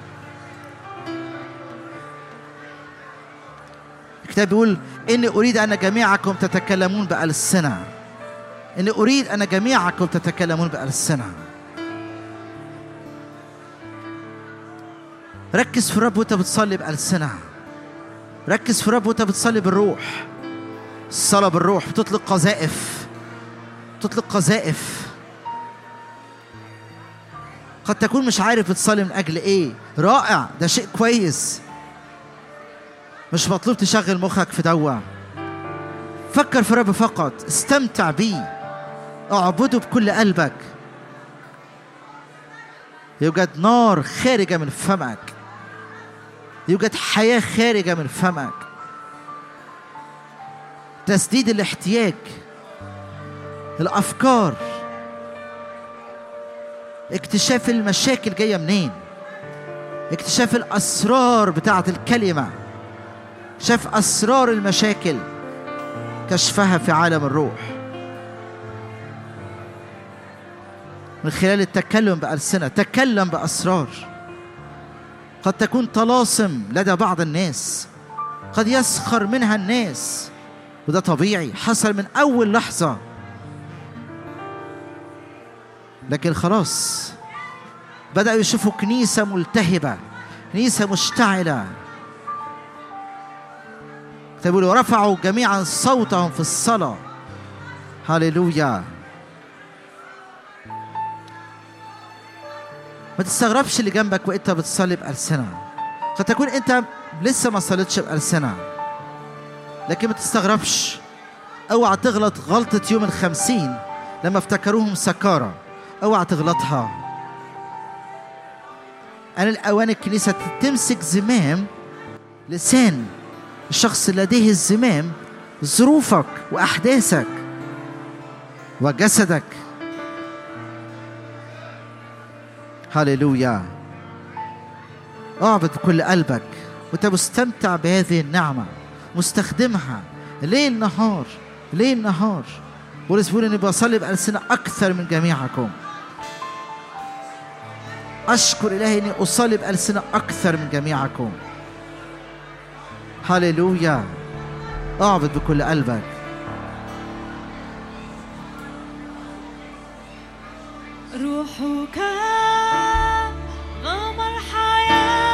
الكتاب يقول إني أريد أن جميعكم تتكلمون بألسنة إني أريد أن جميعكم تتكلمون بألسنة ركز في الرب وانت بتصلي بألسنة ركز في الرب وانت بتصلي بالروح الصلاة بالروح بتطلق قذائف بتطلق قذائف قد تكون مش عارف بتصلي من أجل إيه رائع ده شيء كويس مش مطلوب تشغل مخك في دوا فكر في الرب فقط استمتع بيه اعبده بكل قلبك يوجد نار خارجة من فمك يوجد حياة خارجة من فمك تسديد الاحتياج الأفكار اكتشاف المشاكل جاية منين اكتشاف الأسرار بتاعة الكلمة شاف أسرار المشاكل كشفها في عالم الروح من خلال التكلم بألسنة تكلم بأسرار قد تكون طلاسم لدى بعض الناس قد يسخر منها الناس وده طبيعي حصل من أول لحظة لكن خلاص بدأوا يشوفوا كنيسة ملتهبة كنيسة مشتعلة تقول ورفعوا جميعا صوتهم في الصلاة هللويا ما تستغربش اللي جنبك وانت بتصلي بألسنة قد تكون انت لسه ما صليتش بألسنة لكن ما تستغربش اوعى تغلط غلطة يوم الخمسين لما افتكروهم سكارى اوعى تغلطها أنا الأوان الكنيسة تمسك زمام لسان الشخص لديه الزمام ظروفك وأحداثك وجسدك هللويا اعبد بكل قلبك وانت مستمتع بهذه النعمة مستخدمها ليل نهار ليل نهار بولس بيقول اني بصلي بألسنة أكثر من جميعكم أشكر إلهي إني أصلي بألسنة أكثر من جميعكم هللويا اعبد بكل قلبك روحك غمر حياتي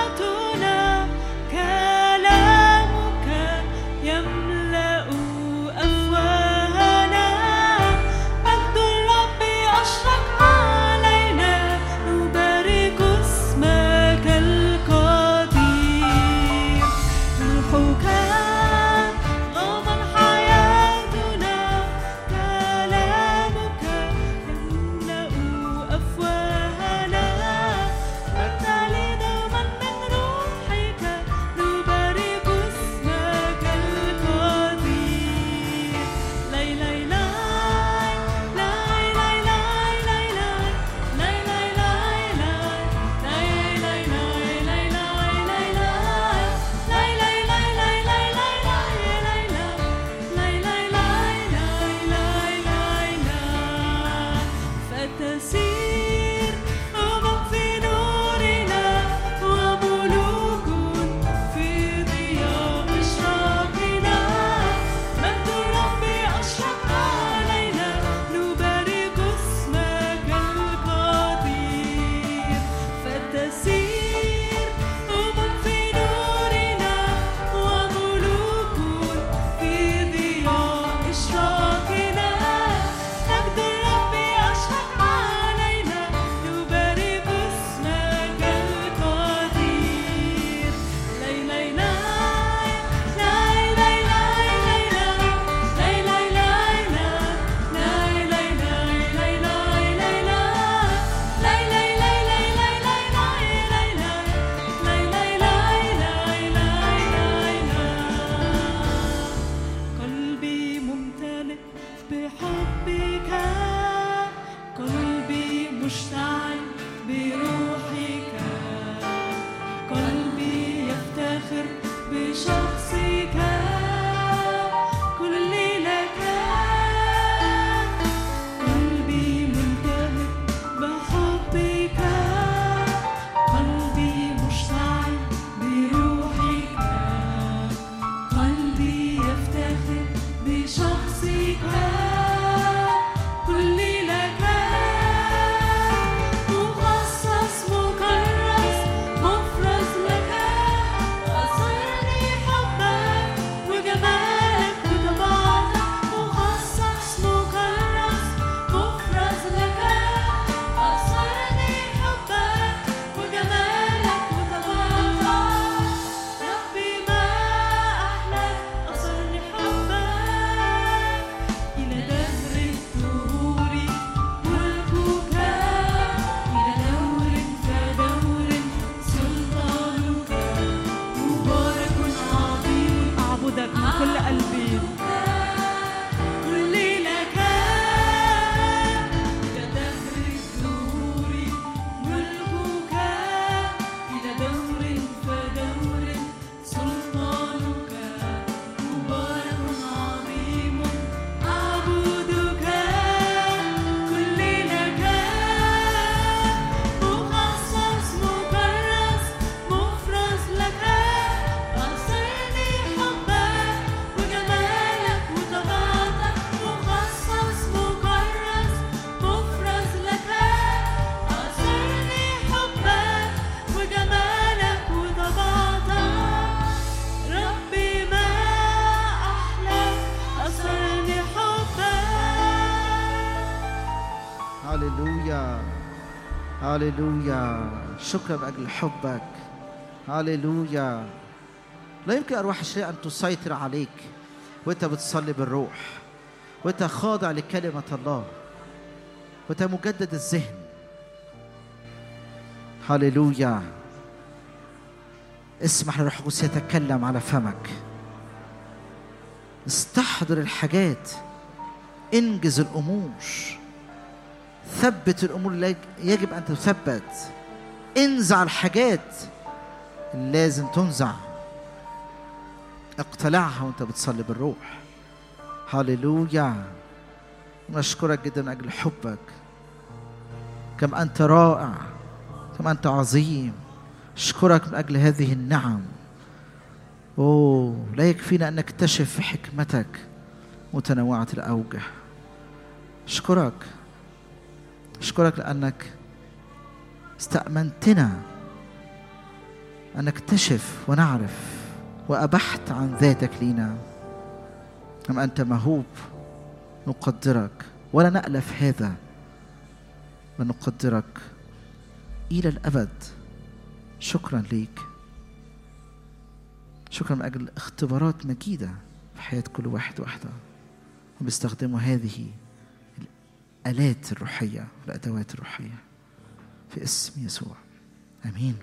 هللويا هللويا شكرا من اجل حبك هللويا لا يمكن ارواح الشريعه ان تسيطر عليك وانت بتصلي بالروح وانت خاضع لكلمه الله وانت مجدد الذهن هللويا اسمح للروح القدس يتكلم على فمك استحضر الحاجات انجز الامور ثبت الامور اللي يجب ان تثبت انزع الحاجات اللي لازم تنزع اقتلعها وانت بتصلي بالروح هللويا نشكرك جدا من اجل حبك كم انت رائع كم انت عظيم اشكرك من اجل هذه النعم اوه لا يكفينا ان نكتشف في حكمتك متنوعه الاوجه اشكرك اشكرك لانك استامنتنا ان نكتشف ونعرف وابحت عن ذاتك لينا ام انت مهوب نقدرك ولا نالف هذا بل نقدرك الى الابد شكرا ليك شكرا من اجل اختبارات مجيده في حياه كل واحد واحده وبيستخدموا هذه الالات الروحيه الادوات الروحيه في اسم يسوع امين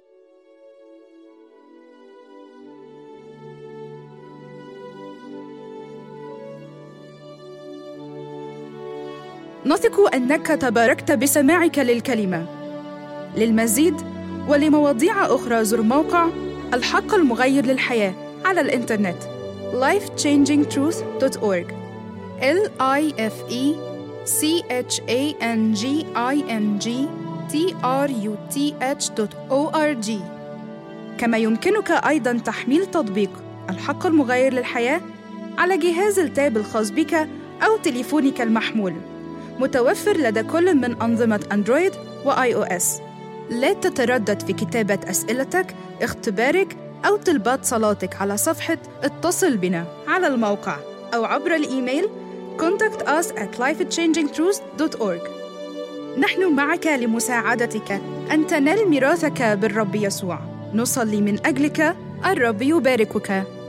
نثق انك تباركت بسماعك للكلمه للمزيد ولمواضيع اخرى زر موقع الحق المغير للحياه على الانترنت lifechangingtruth.org l i f e c h a n g i n g t r u t h.org كما يمكنك ايضا تحميل تطبيق الحق المغير للحياه على جهاز التاب الخاص بك او تليفونك المحمول متوفر لدى كل من أنظمة أندرويد وآي أو إس. لا تتردد في كتابة أسئلتك، اختبارك أو طلبات صلاتك على صفحة اتصل بنا على الموقع أو عبر الإيميل contact us at lifechangingtruth.org نحن معك لمساعدتك أن تنال ميراثك بالرب يسوع نصلي من أجلك الرب يباركك